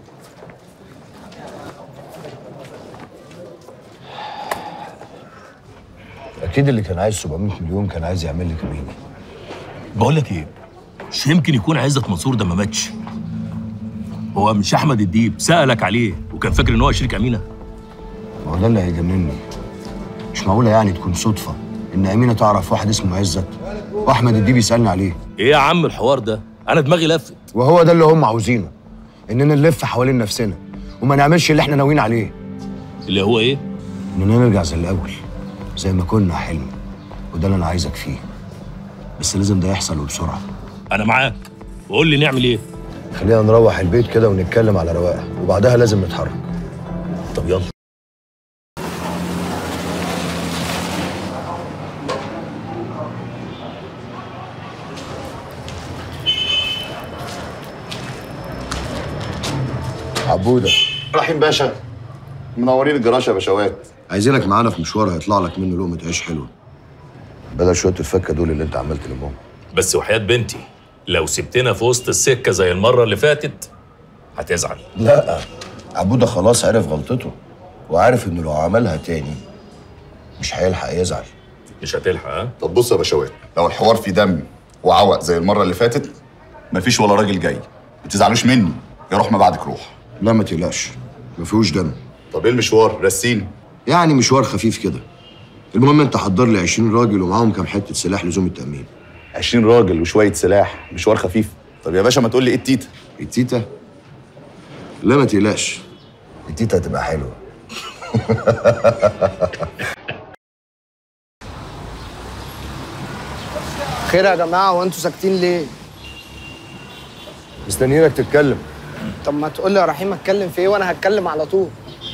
اكيد اللي كان عايز 700 مليون كان عايز يعمل لي كميني بقول لك ايه مش يمكن يكون عزت منصور ده ما ماتش هو مش احمد الديب سالك عليه وكان فاكر ان هو شريك امينه ما هو ده اللي هيجنني مش معقوله يعني تكون صدفه ان امينه تعرف واحد اسمه عزت واحمد الديب يسالني عليه ايه يا عم الحوار ده انا دماغي لفت وهو ده اللي هم عاوزينه اننا نلف حوالين نفسنا وما نعملش اللي احنا ناويين عليه اللي هو ايه اننا نرجع زي الاول زي ما كنا يا حلمي وده اللي انا عايزك فيه بس لازم ده يحصل وبسرعه انا معاك وقول لي نعمل ايه خلينا نروح البيت كده ونتكلم على رواقه وبعدها لازم نتحرك طب يلا عبوده رحيم باشا منورين الجراشه يا باشوات عايزينك معانا في مشوار هيطلع لك منه لقمه عيش حلوه بدل شويه الفكه دول اللي انت عمال تلمهم بس وحياة بنتي لو سبتنا في وسط السكه زي المره اللي فاتت هتزعل لا عبوده خلاص عرف غلطته وعارف انه لو عملها تاني مش هيلحق يزعل مش هتلحق ها طب بص يا باشوات لو الحوار فيه دم وعوق زي المره اللي فاتت مفيش ولا راجل جاي ما تزعلوش مني يا روح ما بعدك روح لا ما تقلقش ما فيهوش دم طب ايه المشوار رسيني يعني مشوار خفيف كده المهم انت حضر لي 20 راجل ومعاهم كام حته سلاح لزوم التامين 20 راجل وشويه سلاح مشوار خفيف طب يا باشا ما تقول لي ايه التيتا التيتا لا ما تقلقش التيتا هتبقى حلوه خير يا جماعه هو انتوا ساكتين ليه؟ مستنيينك تتكلم طب ما تقول لي يا رحيم اتكلم في ايه وانا هتكلم على طول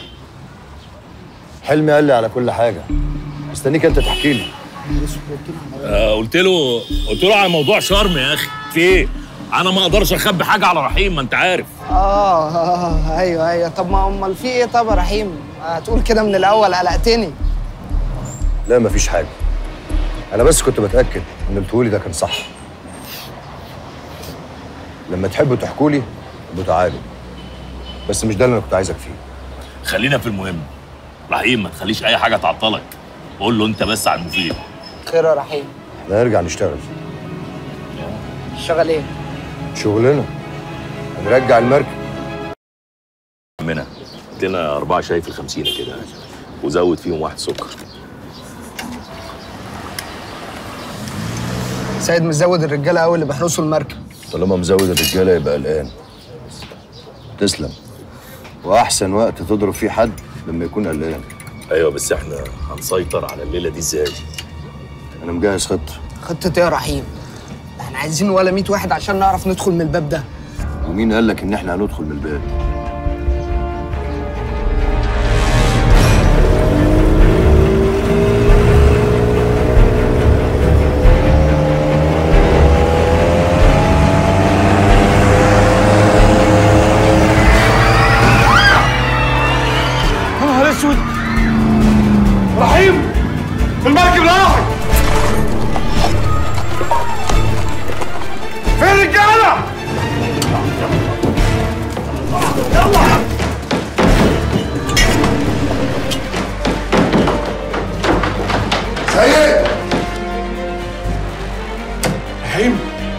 حلمي قال لي على كل حاجه مستنيك انت تحكي لي آه قلت له قلت له على موضوع شرم يا اخي في ايه انا ما اقدرش اخبي حاجه على رحيم ما انت عارف اه اه ايوه ايوه طب ما امال في ايه طب يا رحيم؟ هتقول كده من الاول قلقتني لا مفيش حاجه انا بس كنت بتاكد ان اللي بتقولي ده كان صح لما تحبوا تحكوا لي ابقوا تعالوا بس مش ده اللي انا كنت عايزك فيه خلينا في المهم رحيم ما تخليش اي حاجه تعطلك قول له انت بس على المفيد خير يا رحيم لا نرجع نشتغل شغال ايه؟ شغلنا هنرجع المركب منى هات لنا اربعه شاي في الخمسينه كده وزود فيهم واحد سكر سيد مزود الرجاله قوي اللي بيحرسوا المركب طالما مزود الرجاله يبقى قلقان تسلم واحسن وقت تضرب فيه حد لما يكون قلقان ايوه بس احنا هنسيطر على الليله دي ازاي انا مجهز خطه خطه ايه يا رحيم؟ احنا عايزين ولا 100 واحد عشان نعرف ندخل من الباب ده ومين قال لك ان احنا هندخل من الباب يا نهار اسود رحيم المركب راحت فين الرجاله؟ يلا سيد رحيم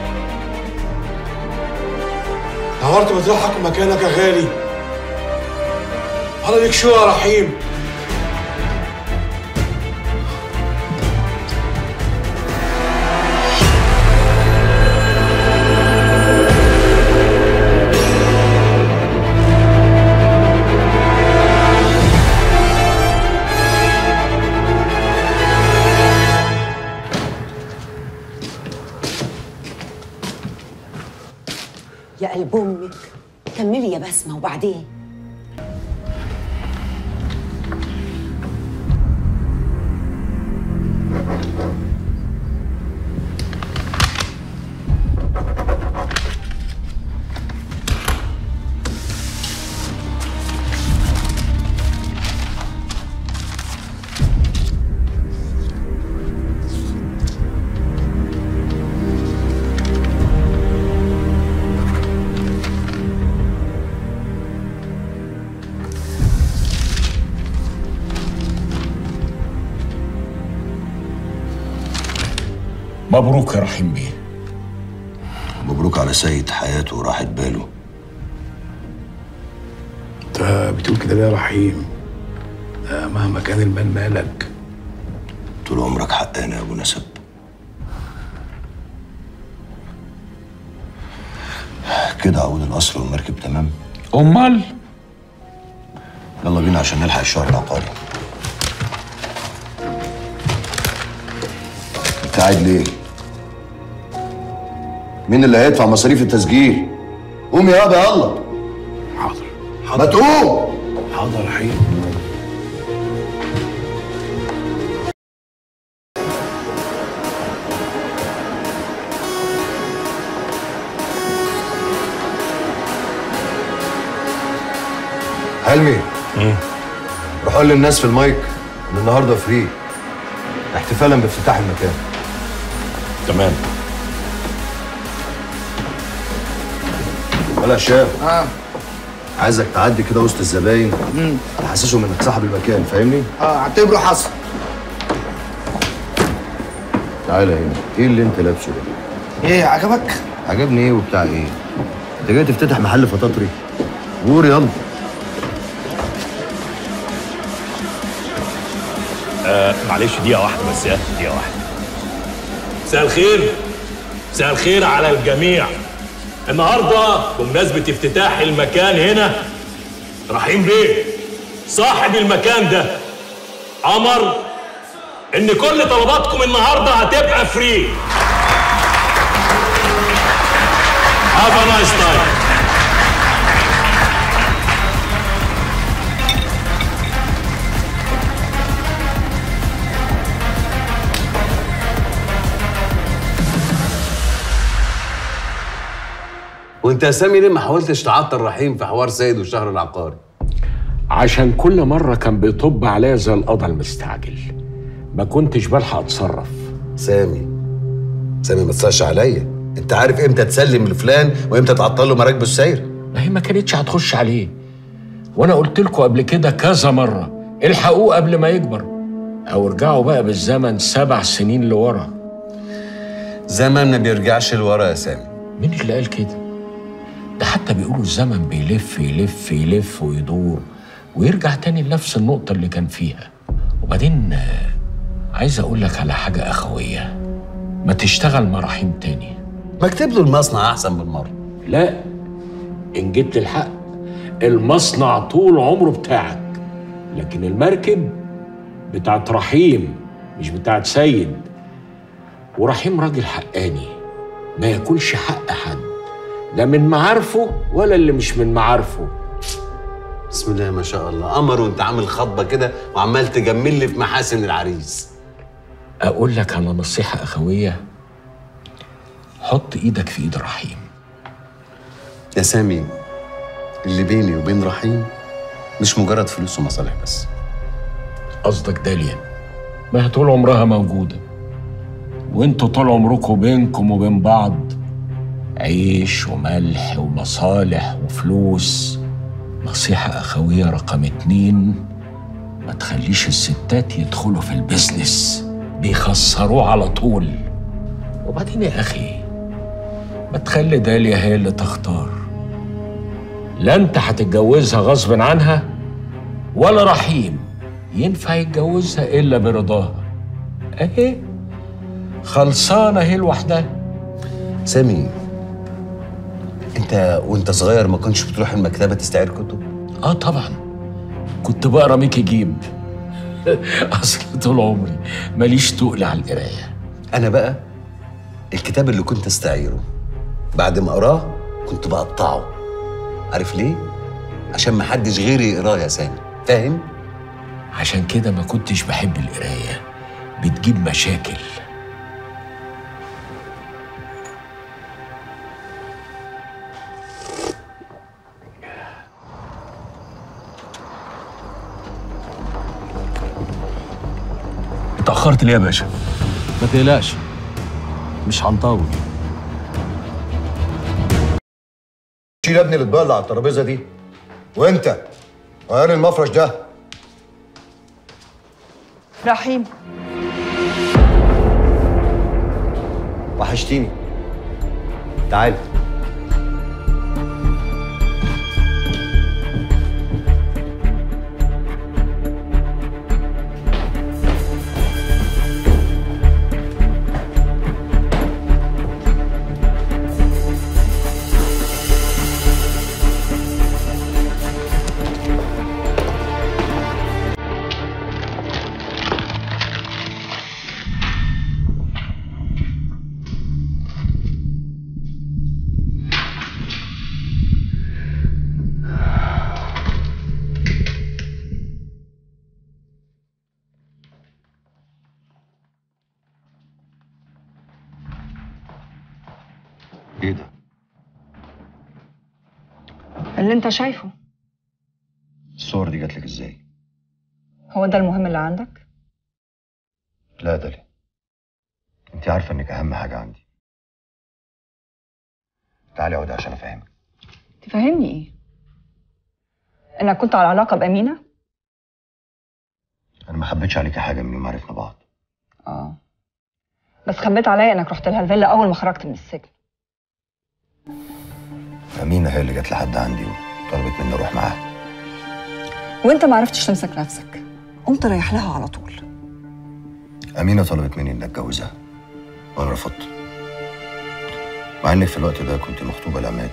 نورت مطرحك ومكانك يا غالي على ليك شو يا رحيم يا قلب امك كملي يا بسمه وبعدين مبروك يا رحيم بيه مبروك على سيد حياته وراحت باله انت بتقول كده ليه يا رحيم ده مهما كان المال مالك طول عمرك حقاني يا ابو نسب كده عقود القصر والمركب تمام امال يلا بينا عشان نلحق الشهر العقاري انت قاعد ليه؟ مين اللي هيدفع مصاريف التسجيل؟ قوم يابا يلا حاضر ما تقوم حاضر يا رحيم حلمي روح قول للناس في المايك ان النهارده فري احتفالا بافتتاح المكان تمام ولا هشام اه عايزك تعدي كده وسط الزباين امم تحسسهم انك صاحب المكان فاهمني؟ اه اعتبره حصل تعالى هنا ايه اللي انت لابسه ده؟ ايه عجبك؟ عجبني ايه وبتاع ايه؟ انت جاي تفتتح محل فطاطري؟ قول يلا آه معلش دقيقة واحدة بس يا دقيقة واحدة مساء الخير مساء الخير على الجميع النهاردة بمناسبة افتتاح المكان هنا رحيم بيه صاحب المكان ده أمر إن كل طلباتكم النهاردة هتبقى فري Have a nice time. وانت يا سامي ليه ما حاولتش تعطل رحيم في حوار سيد والشهر العقاري عشان كل مرة كان بيطب عليا زي القضا المستعجل ما كنتش بلحق اتصرف سامي سامي ما تصاش عليا انت عارف امتى تسلم لفلان وامتى تعطل له مراكبه السير ما هي ما كانتش هتخش عليه وانا قلت لكم قبل كده كذا مرة الحقوه قبل ما يكبر او ارجعوا بقى بالزمن سبع سنين لورا زمن ما بيرجعش لورا يا سامي مين اللي قال كده ده حتى بيقولوا الزمن بيلف يلف يلف ويدور ويرجع تاني لنفس النقطة اللي كان فيها وبعدين آه، عايز أقول لك على حاجة أخوية ما تشتغل مع رحيم تاني ما اكتب له المصنع أحسن بالمرة لا إن جبت الحق المصنع طول عمره بتاعك لكن المركب بتاعت رحيم مش بتاعت سيد ورحيم راجل حقاني ما ياكلش حق حد لا من معارفه ولا اللي مش من معارفه بسم الله ما شاء الله قمر وانت عامل خطبه كده وعمال تجمل لي في محاسن العريس أقول لك على نصيحة أخوية حط إيدك في إيد رحيم يا سامي اللي بيني وبين رحيم مش مجرد فلوس ومصالح بس قصدك داليا ما هي طول عمرها موجودة وانتوا طول عمركم بينكم وبين بعض عيش وملح ومصالح وفلوس نصيحة أخوية رقم اتنين ما تخليش الستات يدخلوا في البيزنس بيخسروه على طول وبعدين يا أخي ما تخلي داليا هي اللي تختار لا انت هتتجوزها غصب عنها ولا رحيم ينفع يتجوزها إلا برضاها أهي خلصانة هي لوحدها سامي انت وانت صغير ما كنتش بتروح المكتبه تستعير كتب اه طبعا كنت بقرا ميكي جيب اصل طول عمري ماليش تقل على القرايه انا بقى الكتاب اللي كنت استعيره بعد ما اقراه كنت بقطعه عارف ليه؟ عشان ما حدش غيري يقراه يا سامي فاهم؟ عشان كده ما كنتش بحب القرايه بتجيب مشاكل اتأخرت ليه يا باشا؟ ما تقلقش مش هنطول شيل يا ابني الاطباق اللي على الترابيزه دي وانت غير المفرش ده رحيم وحشتيني تعال ايه ده؟ اللي انت شايفه الصور دي جات لك ازاي؟ هو ده المهم اللي عندك لا دالي انت عارفه انك اهم حاجه عندي تعالي اقعدي عشان افهمك تفهمني ايه انك كنت على علاقه بامينه انا ما خبيتش عليكي حاجه من يوم ما عرفنا بعض اه بس خبيت عليا انك رحت لها الفيلا اول ما خرجت من السجن امينه هي اللي جت لحد عندي وطلبت مني اروح معاها وانت ما عرفتش تمسك نفسك قمت رايح لها على طول امينه طلبت مني اني اتجوزها وانا رفضت مع انك في الوقت ده كنت مخطوبه لعماد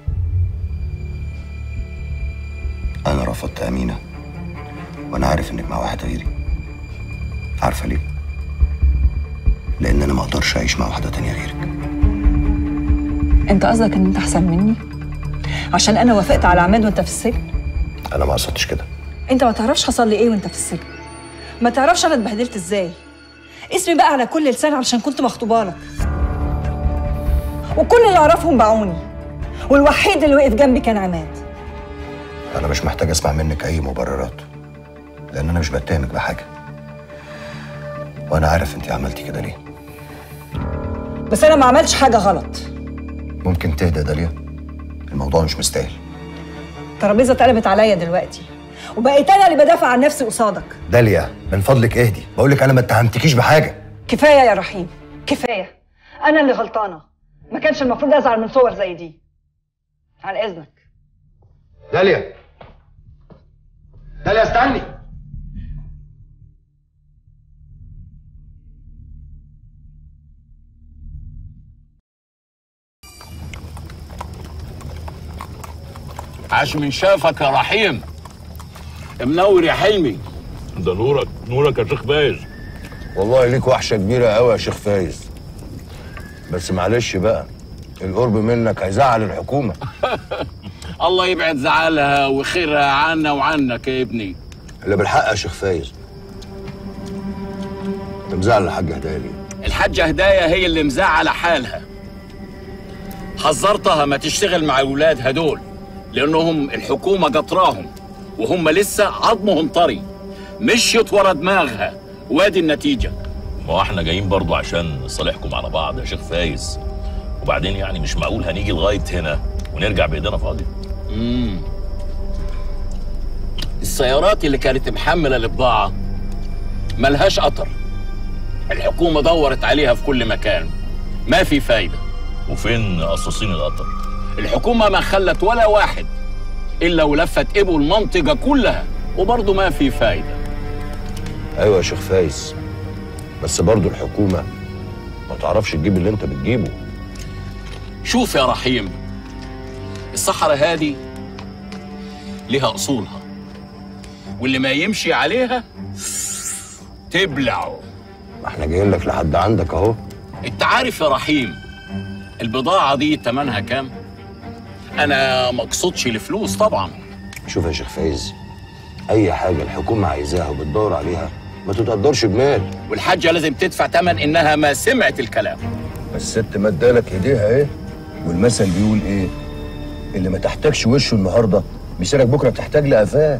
انا رفضت امينه وانا عارف انك مع واحد غيري عارفه ليه لان انا ما اقدرش اعيش مع واحده تانية غيرك انت قصدك ان انت احسن مني عشان انا وافقت على عماد وانت في السجن انا ما قصدتش كده انت ما تعرفش حصل لي ايه وانت في السجن ما تعرفش انا اتبهدلت ازاي اسمي بقى على كل لسان علشان كنت مخطوبه لك وكل اللي اعرفهم باعوني والوحيد اللي وقف جنبي كان عماد انا مش محتاج اسمع منك اي مبررات لان انا مش بتهمك بحاجه وانا عارف انت عملتي كده ليه بس انا ما عملتش حاجه غلط ممكن تهدى يا داليا الموضوع مش مستاهل الترابيزه اتقلبت عليا دلوقتي وبقيت انا اللي بدافع عن نفسي قصادك داليا من فضلك اهدي بقول لك انا ما اتهمتكيش بحاجه كفايه يا رحيم كفايه انا اللي غلطانه ما كانش المفروض ازعل من صور زي دي عن اذنك داليا داليا استني عاش من شافك يا رحيم منور يا حلمي ده نورك نورك يا شيخ فايز والله ليك وحشه كبيره قوي يا شيخ فايز بس معلش بقى القرب منك هيزعل الحكومه الله يبعد زعلها وخيرها عنا وعنك يا ابني اللي بالحق يا شيخ فايز انت مزعل الحاج هدايا ليه؟ الحاجة هدايا هي اللي مزعلة حالها حذرتها ما تشتغل مع الولاد هدول لأنهم الحكومة قطراهم وهم لسه عظمهم طري مشيت ورا دماغها وادي النتيجة ما هو احنا جايين برضو عشان نصالحكم على بعض يا شيخ فايز وبعدين يعني مش معقول هنيجي لغايه هنا ونرجع بايدينا فاضيه مم. السيارات اللي كانت محملة البضاعة ملهاش قطر الحكومة دورت عليها في كل مكان ما في فايدة وفين قصاصين القطر الحكومة ما خلت ولا واحد إلا ولفت إبو المنطقة كلها وبرضه ما في فايدة ايوه يا شيخ فايز بس برضو الحكومه ما تعرفش تجيب اللي انت بتجيبه شوف يا رحيم الصحراء هذه لها أصولها واللي ما يمشي عليها تبلعه ما احنا جايين لك لحد عندك اهو انت عارف يا رحيم البضاعة دي تمنها كام؟ انا ما اقصدش الفلوس طبعا شوف يا شيخ فايز اي حاجه الحكومه عايزاها وبتدور عليها ما تتقدرش بمال والحاجه لازم تدفع ثمن انها ما سمعت الكلام الست مدالك ايديها ايه والمثل بيقول ايه اللي ما تحتاجش وشه النهارده بيسيرك بكره بتحتاج لقفاه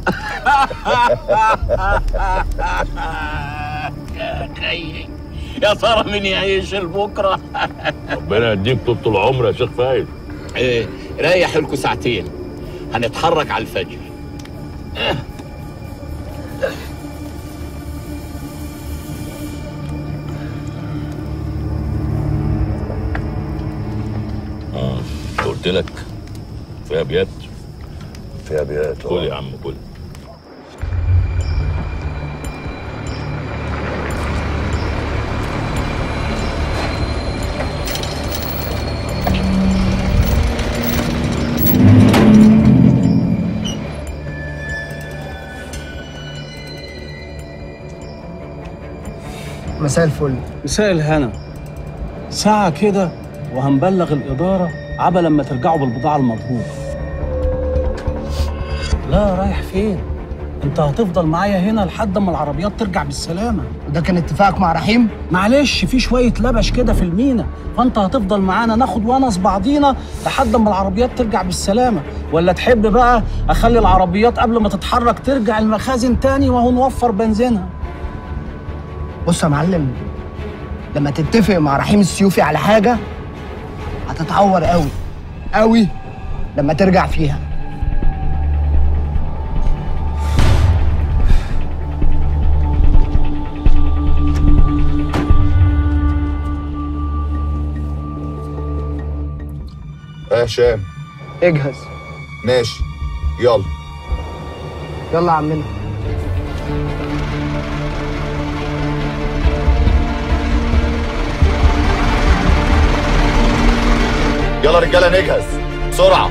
يا خيي يا ترى مين يعيش لبكره ربنا يديك طول العمر يا شيخ فايز ايه ريح لكم ساعتين هنتحرك على الفجر آه. اه قلت لك في ابيات في ابيات كل يا عم كل مساء الفل مساء الهنا ساعة كده وهنبلغ الإدارة عبا لما ترجعوا بالبضاعة المطلوبة لا رايح فين؟ انت هتفضل معايا هنا لحد ما العربيات ترجع بالسلامة وده كان اتفاقك مع رحيم؟ معلش في شوية لبش كده في المينا فانت هتفضل معانا ناخد ونس بعضينا لحد ما العربيات ترجع بالسلامة ولا تحب بقى اخلي العربيات قبل ما تتحرك ترجع المخازن تاني وهو نوفر بنزينها بص يا معلم لما تتفق مع رحيم السيوفي على حاجه هتتعور قوي قوي لما ترجع فيها اه هشام اجهز ماشي يلا يلا يا عمنا يلا رجاله نجهز بسرعه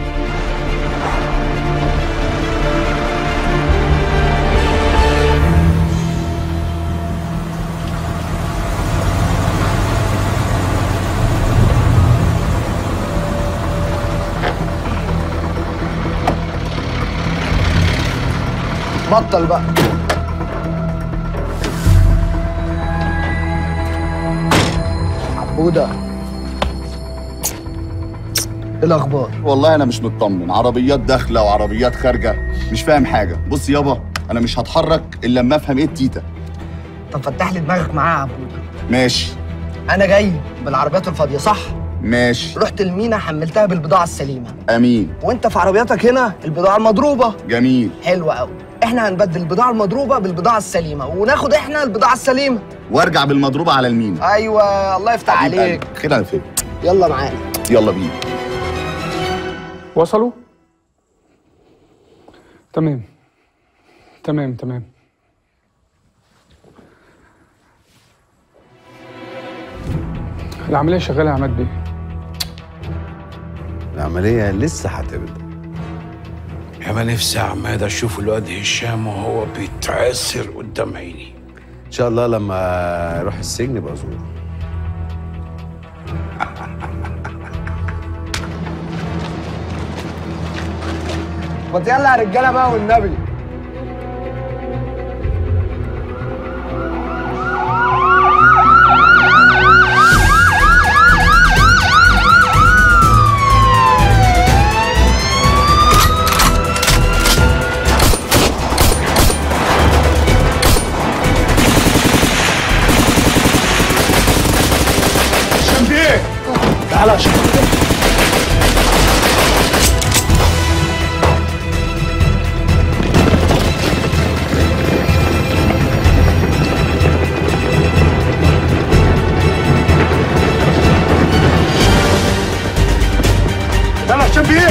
بطل بقى عبودة ايه الاخبار والله انا مش مطمن عربيات داخله وعربيات خارجه مش فاهم حاجه بص يابا انا مش هتحرك الا لما افهم ايه التيتا طب فتح لي دماغك معايا يا عبودة ماشي انا جاي بالعربيات الفاضيه صح ماشي رحت المينا حملتها بالبضاعه السليمه امين وانت في عربيتك هنا البضاعه المضروبه جميل حلو قوي احنا هنبدل البضاعه المضروبه بالبضاعه السليمه وناخد احنا البضاعه السليمه وارجع بالمضروبه على المينا ايوه الله يفتح عليك كده انا فهمت يلا معانا يلا بينا وصلوا؟ تمام تمام تمام العملية شغالة يا عماد بيه العملية لسه هتبدأ يا ما نفسي يا عماد اشوف الواد هشام وهو بيتعسر قدام عيني إن شاء الله لما أروح السجن يبقى أزوره ما يلا يا رجاله بقى والنبي هشام بيه تعالى يا شيخ يلا هشام بيه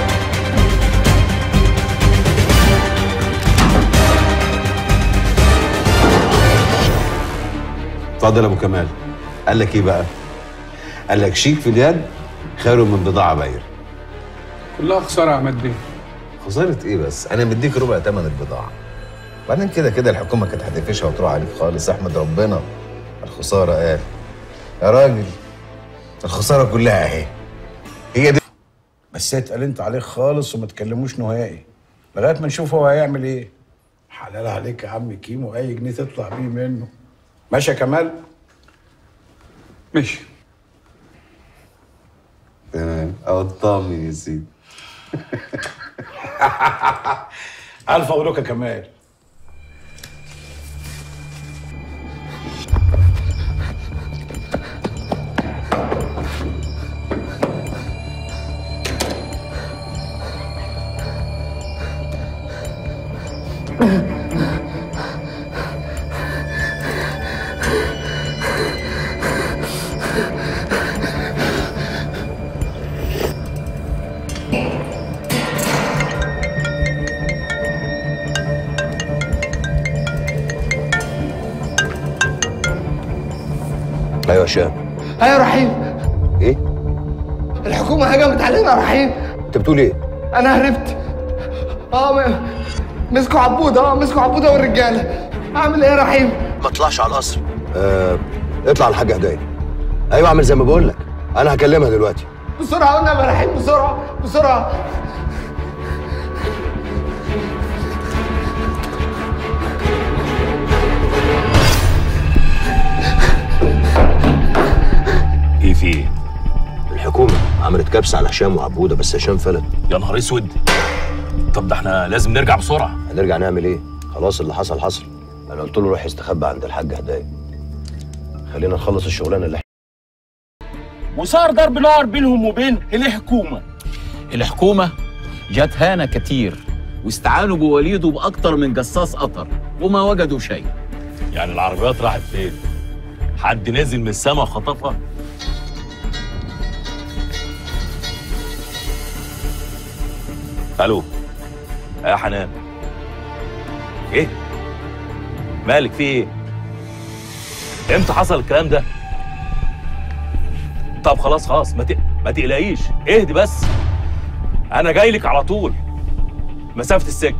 اتفضل يا أبو كمال قال لك إيه بقى؟ قال لك شيك في اليد خير من بضاعة بايرة كلها خسارة يا عماد بيه خسارة إيه بس؟ أنا مديك ربع تمن البضاعة بعدين كده كده الحكومة كانت هتقفشها وتروح عليك خالص احمد ربنا الخسارة قال يا راجل الخسارة كلها أهي هي دي بس اتقل انت عليه خالص وما تكلموش نهائي لغايه ما نشوف هو هيعمل ايه حلال عليك يا عم كيمو اي جنيه تطلع بيه منه ماشي يا كمال ماشي تمام او اطمن يا سيدي الف مبروك يا كمال ايوه يا هشام ايوه يا رحيم ايه الحكومه هجمت علينا يا رحيم انت بتقول ايه انا هربت اه م- مسكوا عبود اه مسكوا عبوده والرجاله اعمل ايه يا رحيم ما تطلعش على القصر آه اطلع على الحاجه هدايا ايوه اعمل زي ما بقول لك انا هكلمها دلوقتي بسرعه قلنا يا رحيم بسرعه بسرعه ايه في ايه؟ الحكومه عملت كبسه على هشام وعبوده بس هشام فلت يا نهار اسود طب ده احنا لازم نرجع بسرعه هنرجع نعمل ايه خلاص اللي حصل حصل انا قلت له روح يستخبى عند الحاج هدايا خلينا نخلص الشغلانه اللي وصار ضرب نار بينهم وبين الحكومه الحكومة جت هانا كتير واستعانوا بوليده بأكتر من جصاص قطر وما وجدوا شيء يعني العربيات راحت فين؟ حد نزل من السما وخطفها؟ الو يا حنان ايه؟ مالك في ايه؟ امتى حصل الكلام ده؟ طب خلاص خلاص ما ت... ما تقلقيش اهدي بس انا جاي لك على طول مسافه السكه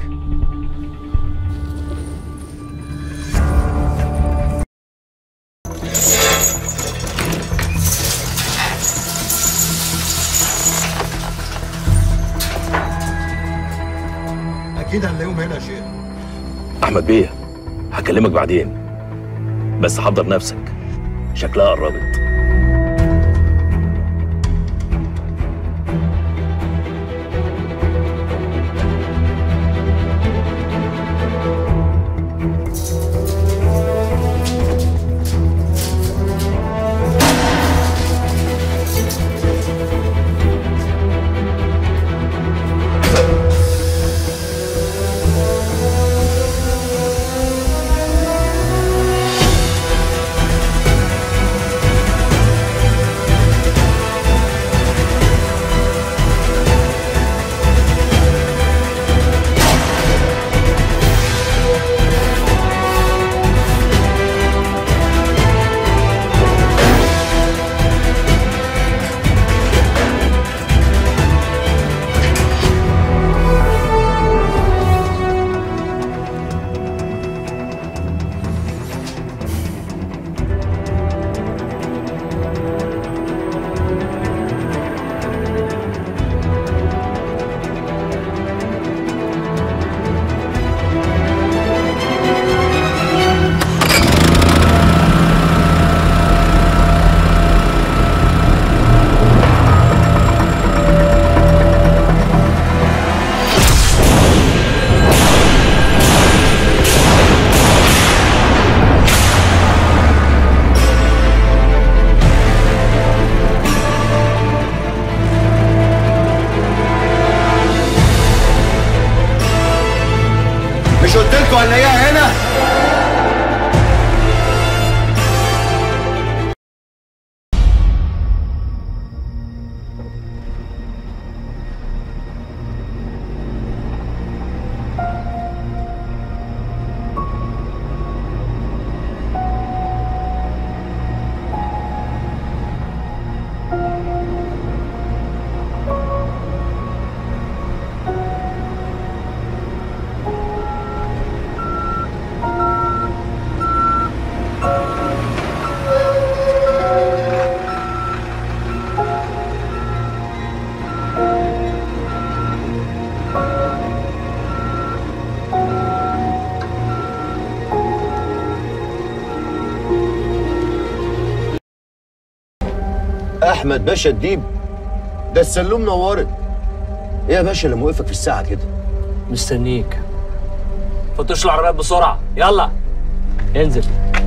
اكيد هنلاقيهم هنا يا شيخ احمد بيه هكلمك بعدين بس حضر نفسك شكلها قربت مش قلت لكم هنلاقيها هنا احمد باشا الديب ده السلوم نورت ايه يا باشا اللي موقفك في الساعه كده مستنيك فتش العربيات بسرعه يلا انزل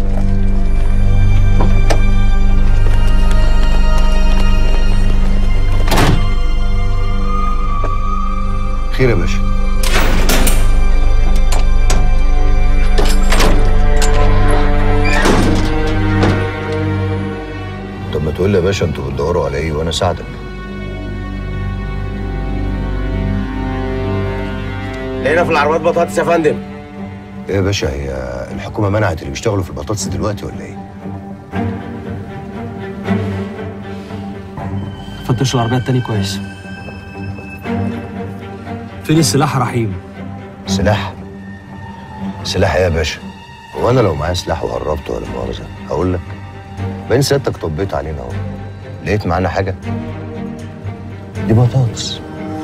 خير يا باشا طب ما تقول لي يا باشا انتوا بتدوروا على ايه وانا اساعدك لقينا في العربيات بطاطس يا فندم ايه يا باشا هي الحكومه منعت اللي بيشتغلوا في البطاطس دلوقتي ولا ايه فتش العربيات تاني كويس فين السلاح يا رحيم سلاح سلاح ايه يا باشا هو انا لو معايا سلاح وقربته ولا مؤاخذه هقول لك باين سيادتك طبيت علينا اهو لقيت معانا حاجه دي بطاطس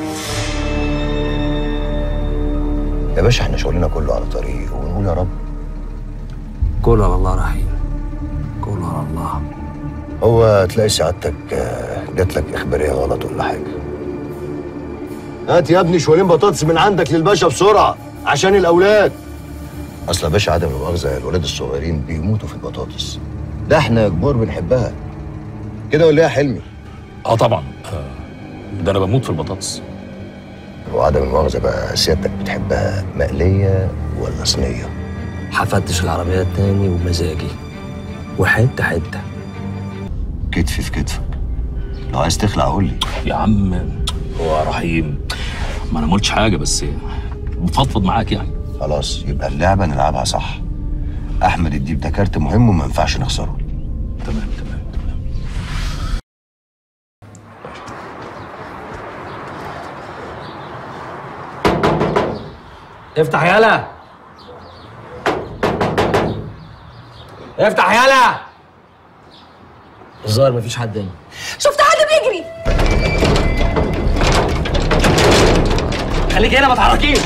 يا باشا احنا شغلنا كله على طريق ونقول يا رب كل على الله رحيم كل على الله هو تلاقي سعادتك آه، جات لك اخباريه غلط ولا حاجه هات يا ابني شوالين بطاطس من عندك للباشا بسرعه عشان الاولاد اصل يا باشا عدم المؤاخذه الولاد الصغيرين بيموتوا في البطاطس ده احنا كبار بنحبها كده ولا ايه يا حلمي اه طبعا آه، ده انا بموت في البطاطس وعدم المؤاخذه بقى سيادتك بتحبها مقليه ولا صينيه هفتش العربيات تاني ومزاجي وحته حته كتفي في كتفك لو عايز تخلع قول لي يا عم هو رحيم ما انا ما قلتش حاجه بس بفضفض معاك يعني خلاص يبقى اللعبه نلعبها صح احمد الديب ده كارت مهم وما ينفعش نخسره تمام تمام افتح يالا افتح يالا الظاهر مفيش حد هنا شفت حد بيجري خليك هنا ما تحركيش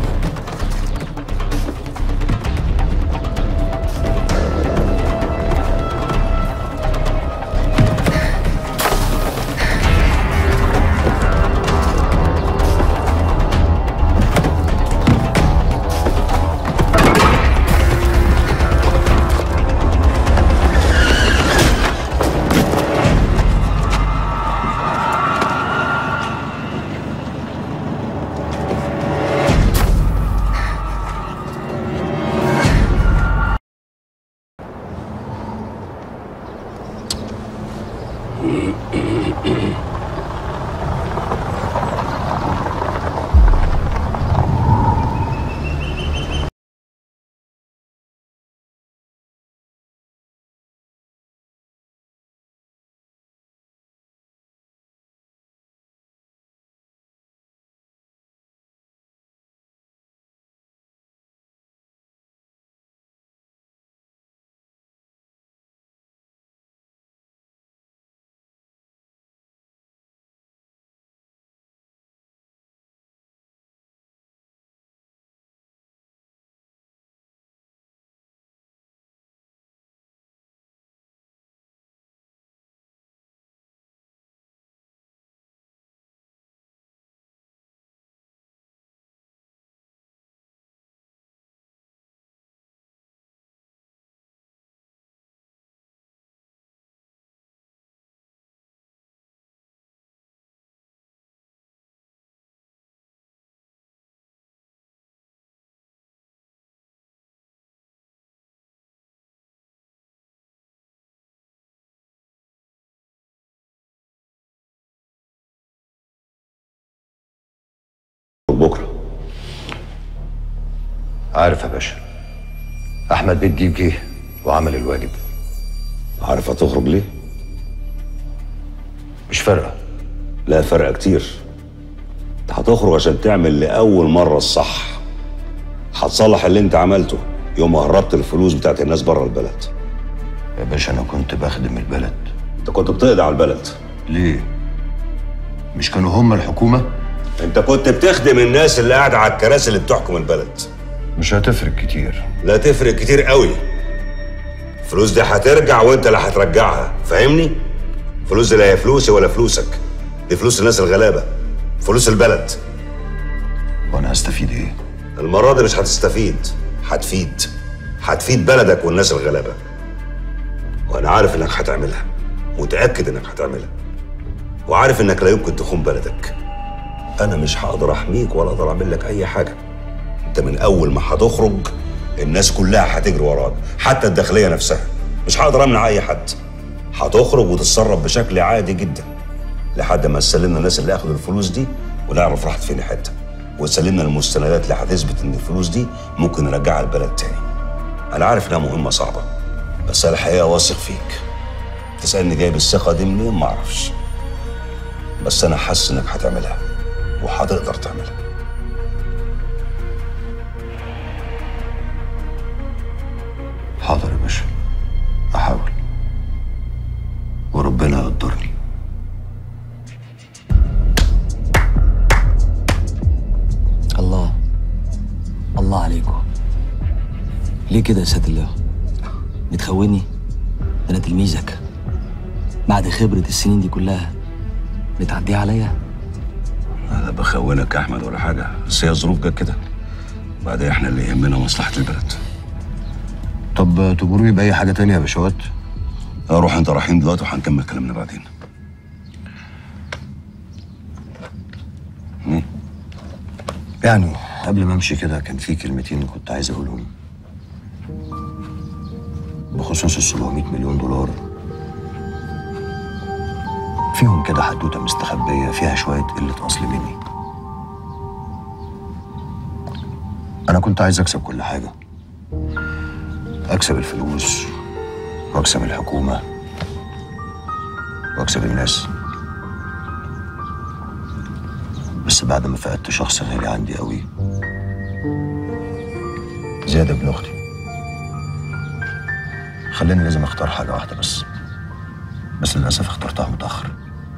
بكره عارف يا باشا احمد بيت ديب جه وعمل الواجب عارف هتخرج ليه؟ مش فارقه لا فرق كتير انت هتخرج عشان تعمل لأول مرة الصح هتصلح اللي انت عملته يوم ما هربت الفلوس بتاعت الناس بره البلد يا باشا انا كنت بخدم البلد انت كنت بتقضي على البلد ليه؟ مش كانوا هم الحكومة؟ انت كنت بتخدم الناس اللي قاعدة على الكراسي اللي بتحكم البلد مش هتفرق كتير لا تفرق كتير قوي الفلوس دي هترجع وانت اللي هترجعها فاهمني؟ فلوس دي لا هي فلوسي ولا فلوسك دي فلوس الناس الغلابه فلوس البلد وانا هستفيد ايه المره دي مش هتستفيد هتفيد هتفيد بلدك والناس الغلابه وانا عارف انك هتعملها متاكد انك هتعملها وعارف انك لا يمكن تخون بلدك انا مش هقدر احميك ولا اقدر اعمل لك اي حاجه انت من اول ما هتخرج الناس كلها هتجري وراك حتى الداخليه نفسها مش هقدر امنع اي حد هتخرج وتتصرف بشكل عادي جدا لحد ما تسلمنا الناس اللي اخذوا الفلوس دي ونعرف راحت فين حته وتسلمنا المستندات اللي هتثبت ان الفلوس دي ممكن نرجعها البلد تاني انا عارف انها مهمه صعبه بس انا الحقيقه واثق فيك تسالني جايب الثقه دي منين ما اعرفش بس انا حاسس انك هتعملها وهتقدر تعملها حاضر يا باشا احاول وربنا يقدرني الله الله عليكم ليه كده يا سيادة الله بتخوني ده انا تلميذك بعد خبرة السنين دي كلها بتعديها عليا انا بخونك يا احمد ولا حاجه بس هي ظروف جت كده بعدين احنا اللي يهمنا مصلحه البلد طب تجروني باي حاجه تانية يا باشوات روح انت رايحين دلوقتي وهنكمل كلامنا بعدين يعني قبل ما امشي كده كان في كلمتين كنت عايز اقولهم بخصوص ال 700 مليون دولار فيهم كده حدوته مستخبيه فيها شويه قله اصل مني انا كنت عايز اكسب كل حاجه اكسب الفلوس واكسب الحكومه واكسب الناس بس بعد ما فقدت شخص غالي عندي قوي زياد ابن اختي خلاني لازم اختار حاجه واحده بس بس للاسف اخترتها متاخر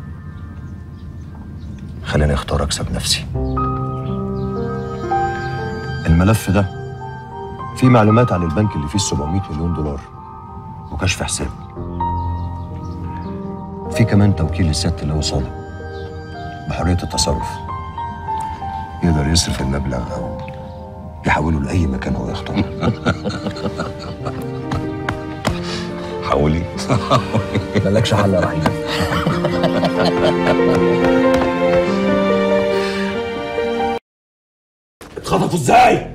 خلاني اختار اكسب نفسي الملف ده فيه معلومات عن البنك اللي فيه 700 مليون دولار وكشف حساب في كمان توكيل لسياده اللواء صادق بحريه التصرف يقدر يصرف المبلغ او يحوله لاي مكان هو يختاره حولي مالكش حل يا رحيم اتخطفوا ازاي؟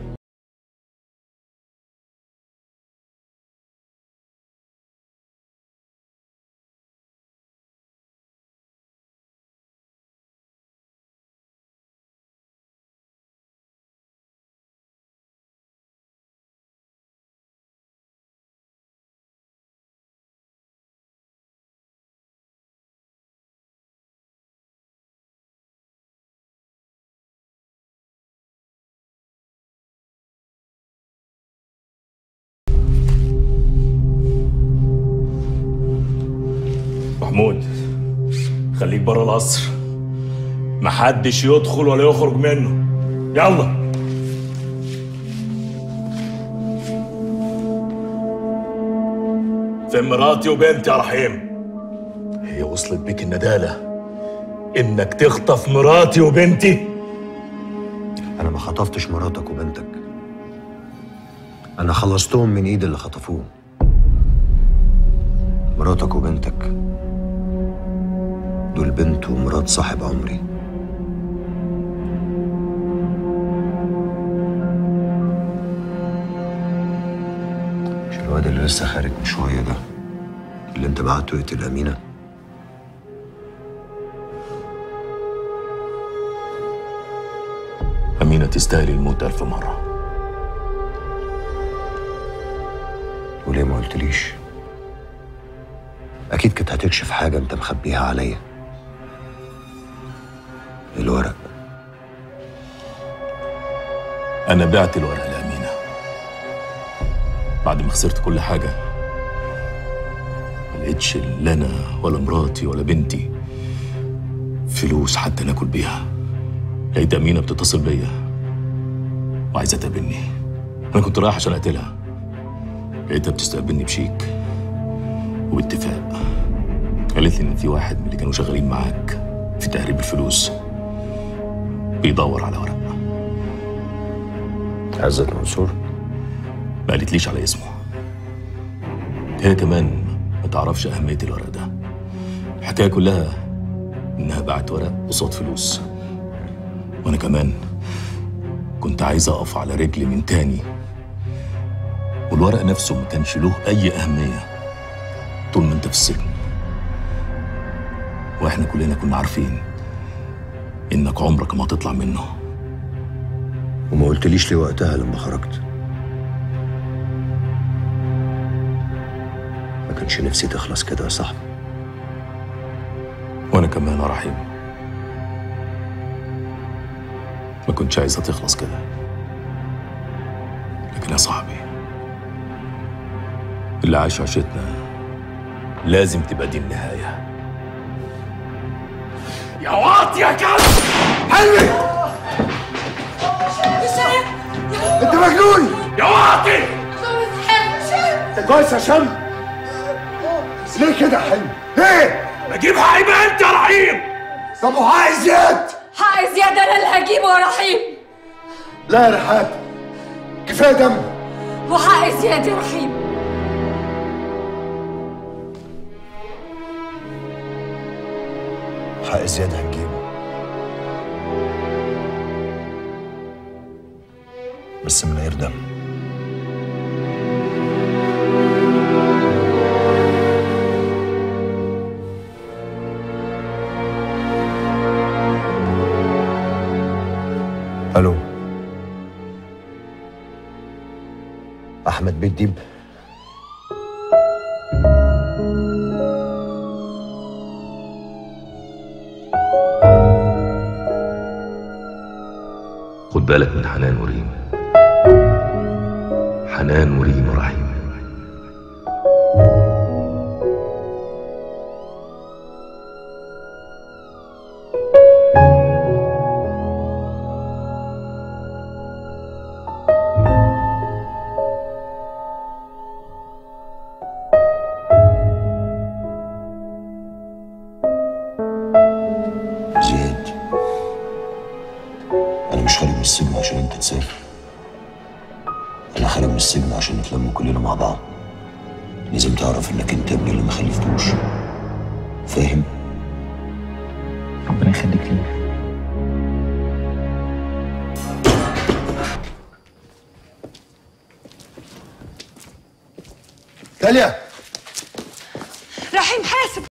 محمود خليك بره القصر محدش يدخل ولا يخرج منه يلا فين مراتي وبنتي يا رحيم هي وصلت بيك الندالة انك تخطف مراتي وبنتي انا ما خطفتش مراتك وبنتك انا خلصتهم من ايد اللي خطفوهم مراتك وبنتك دول بنت ومرات صاحب عمري مش الواد اللي لسه خارج من شويه ده اللي انت بعته يقتل امينه أمينة تستاهل الموت ألف مرة وليه ما قلتليش اكيد كنت هتكشف حاجه انت مخبيها عليا الورق أنا بعت الورقة لأمينة بعد ما خسرت كل حاجة ما لقيتش لا أنا ولا مراتي ولا بنتي فلوس حتى ناكل بيها لقيت أمينة بتتصل بيا وعايزة تقابلني أنا كنت رايح عشان أقتلها لقيتها بتستقبلني بشيك وباتفاق قالت لي ان في واحد من اللي كانوا شغالين معاك في تهريب الفلوس بيدور على ورق عزت منصور ما قالتليش على اسمه هي كمان ما تعرفش أهمية الورق ده الحكاية كلها إنها باعت ورق قصاد فلوس وأنا كمان كنت عايز أقف على رجلي من تاني والورق نفسه ما كانش له أي أهمية طول ما أنت في السجن وإحنا كلنا كنا عارفين إنك عمرك ما هتطلع منه وما قلتليش ليه وقتها لما خرجت ما كانش نفسي تخلص كده يا صاحبي وأنا كمان يا رحيم ما كنتش عايزها تخلص كده لكن يا صاحبي اللي عاش عيشتنا لازم تبقى دي النهاية يا واطي يا كلب حلمي انت مجنون يا واطي انت كويس يا شم ليه كده يا حلمي ليه بجيب حقي بقى انت يا رحيم طب وحق زياد حق زيادة أنا اللي هجيبه يا رحيم لا يا رحاب كفايه دم وحق زيادة يا رحيم حق زياد هنجيبه بس من غير دم الو احمد بيت ديب خد بالك من حنان وريم حنان وريم ورحيم زياد انا مش خارج من السجن عشان انت تسافر انا خارج من السجن عشان نتلم كلنا مع بعض لازم تعرف انك انت ابني اللي ما خلفتوش فاهم ربنا يخليك ليا داليا رحيم حاسب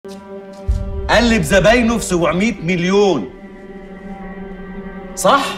قلب زباينه في 700 مليون صح؟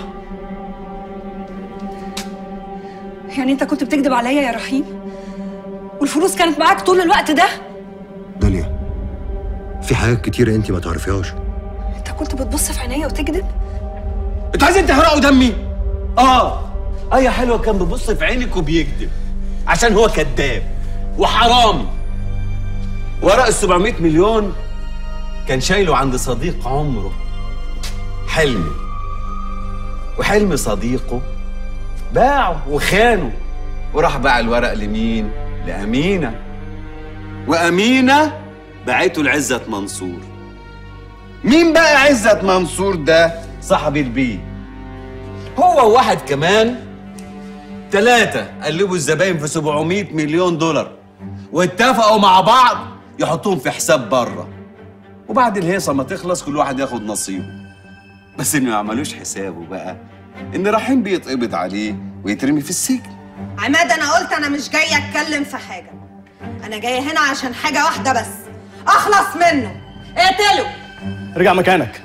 يعني انت كنت بتكذب عليا يا رحيم والفلوس كانت معاك طول الوقت ده داليا في حاجات كتيرة انت ما تعرفيهاش انت كنت بتبص في عينيا وتكذب انتوا عايزين تحرقوا دمي؟ اه اي حلوه كان بيبص في عينك وبيكذب عشان هو كذاب وحرامي ورق ال 700 مليون كان شايله عند صديق عمره حلمي وحلمي صديقه باعه وخانه وراح باع الورق لمين؟ لأمينة وأمينة باعته لعزت منصور مين بقى عزت منصور ده؟ صاحب البيت هو وواحد كمان ثلاثة قلبوا الزباين في 700 مليون دولار واتفقوا مع بعض يحطوهم في حساب بره وبعد الهيصة ما تخلص كل واحد ياخد نصيبه بس اللي ما عملوش حسابه بقى ان رحيم بيتقبض عليه ويترمي في السجن عماد انا قلت انا مش جايه اتكلم في حاجه انا جايه هنا عشان حاجه واحده بس اخلص منه اقتله ارجع مكانك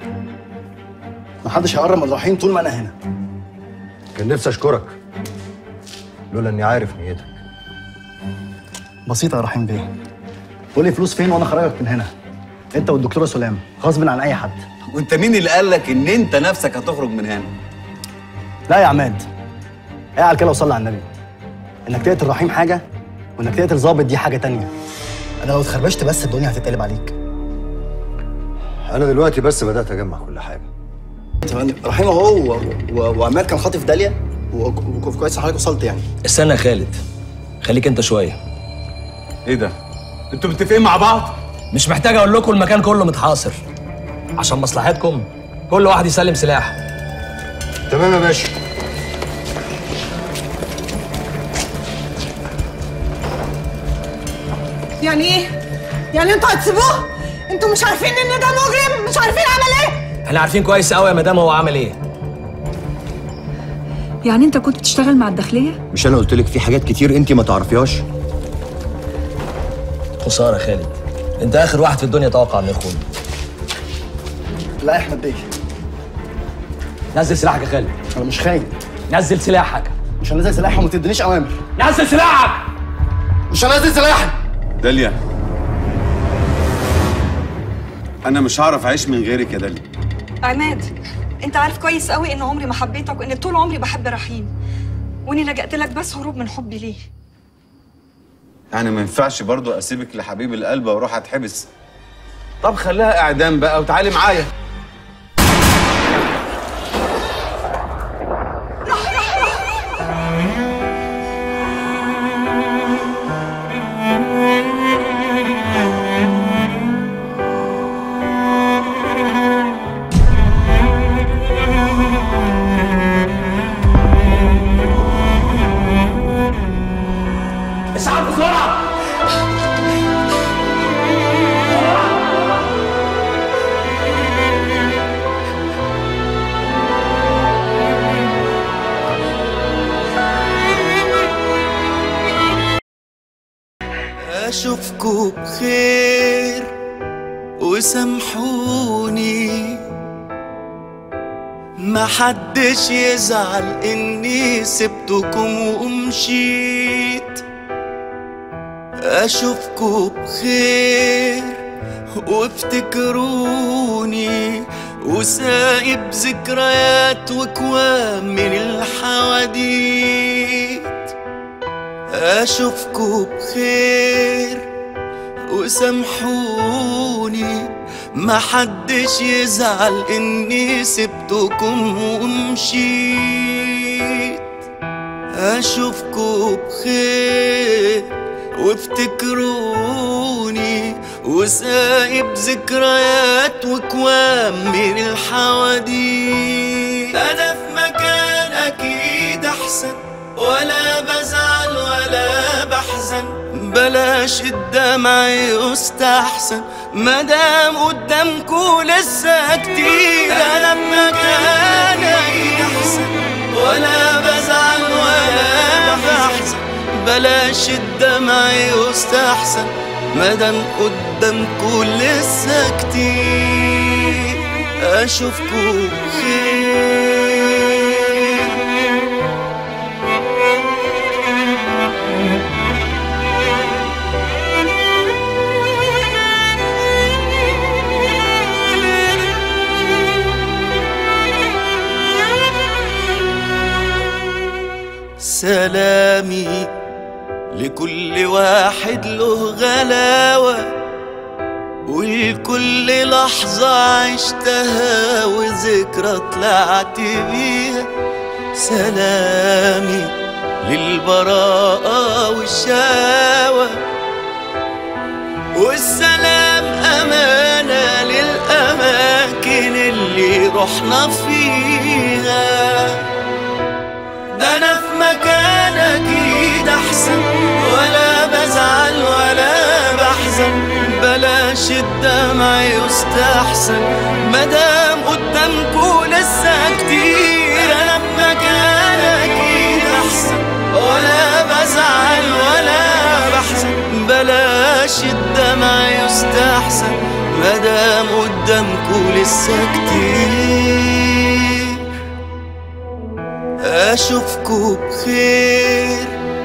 محدش هيقرب من رحيم طول ما انا هنا كان نفسي اشكرك لولا اني عارف نيتك بسيطه يا رحيم بيه قول لي فلوس فين وانا خرجك من هنا انت والدكتوره سلام غصب عن اي حد وانت مين اللي قال لك ان انت نفسك هتخرج من هنا لا يا عماد اعقل كده وصلي على النبي انك تقتل رحيم حاجه وانك تقتل ظابط دي حاجه تانية انا لو اتخربشت بس الدنيا هتتقلب عليك انا دلوقتي بس بدات اجمع كل حاجه رحيم اهو و- و- وعماد كان خاطف داليا و- وكويس حضرتك وصلت يعني استنى يا خالد خليك انت شويه ايه ده انتوا متفقين مع بعض مش محتاج اقول لكم المكان كله متحاصر عشان مصلحتكم كل واحد يسلم سلاحه تمام يا باشا يعني ايه يعني انتوا هتسيبوه انتوا مش عارفين ان ده مجرم مش عارفين عمل ايه احنا عارفين كويس قوي يا مدام هو عمل ايه يعني انت كنت بتشتغل مع الداخليه مش انا قلت لك في حاجات كتير انت ما تعرفيهاش خساره يا خالد انت اخر واحد في الدنيا توقع انه يخون لا يا احمد بيه نزل سلاحك يا خالد انا مش خاين نزل سلاحك مش هنزل سلاحي وما تدينيش اوامر نزل سلاحك مش هنزل سلاحي داليا انا مش هعرف اعيش من غيرك يا داليا عماد انت عارف كويس قوي ان عمري ما حبيتك وان طول عمري بحب رحيم واني لجأت لك بس هروب من حبي ليه يعني ما ينفعش برضو اسيبك لحبيب القلب واروح اتحبس طب خليها اعدام بقى وتعالي معايا اسعد بسرعه أشوفكوا بخير وسامحوني ما حدش يزعل إني سبتكم ومشيت أشوفكوا بخير وافتكروني وسايب ذكريات وكوام من الحواديت أشوفكوا بخير وسامحوني ما حدش يزعل إني سبتكم ومشيت أشوفكوا بخير وافتكروني وسايب ذكريات وكوام من الحواديت أنا في مكان أكيد أحسن ولا بزعل ولا بحزن بلاش الدمع يستحسن مدام قدامكوا لسه كتير انا في مكاني احسن ولا بزعل ولا بحزن بلاش الدمع يستحسن مادام قدامكوا لسه كتير اشوفكوا خير سلامي لكل واحد له غلاوة ولكل لحظة عشتها وذكرى طلعت بيها سلامي للبراءة والشاوة والسلام أمانة للأماكن اللي رحنا فيها ده أنا في مكان أكيد أحسن ولا بزعل ولا بحزن بلاش الدمع يستحسن مدام قدامكوا لسه كتير أنا في مكان أكيد أحسن ولا بزعل ولا بحزن بلاش الدمع يستحسن مدام قدامكوا لسه كتير اشوفكوا بخير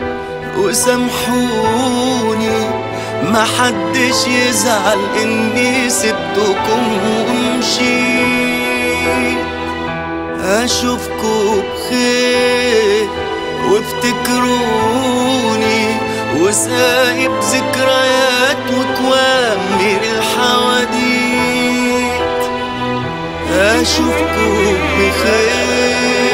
وسامحوني محدش يزعل اني سبتكم ومشيت اشوفكوا بخير وافتكروني وسايب ذكريات وكوامر الحواديت اشوفكوا بخير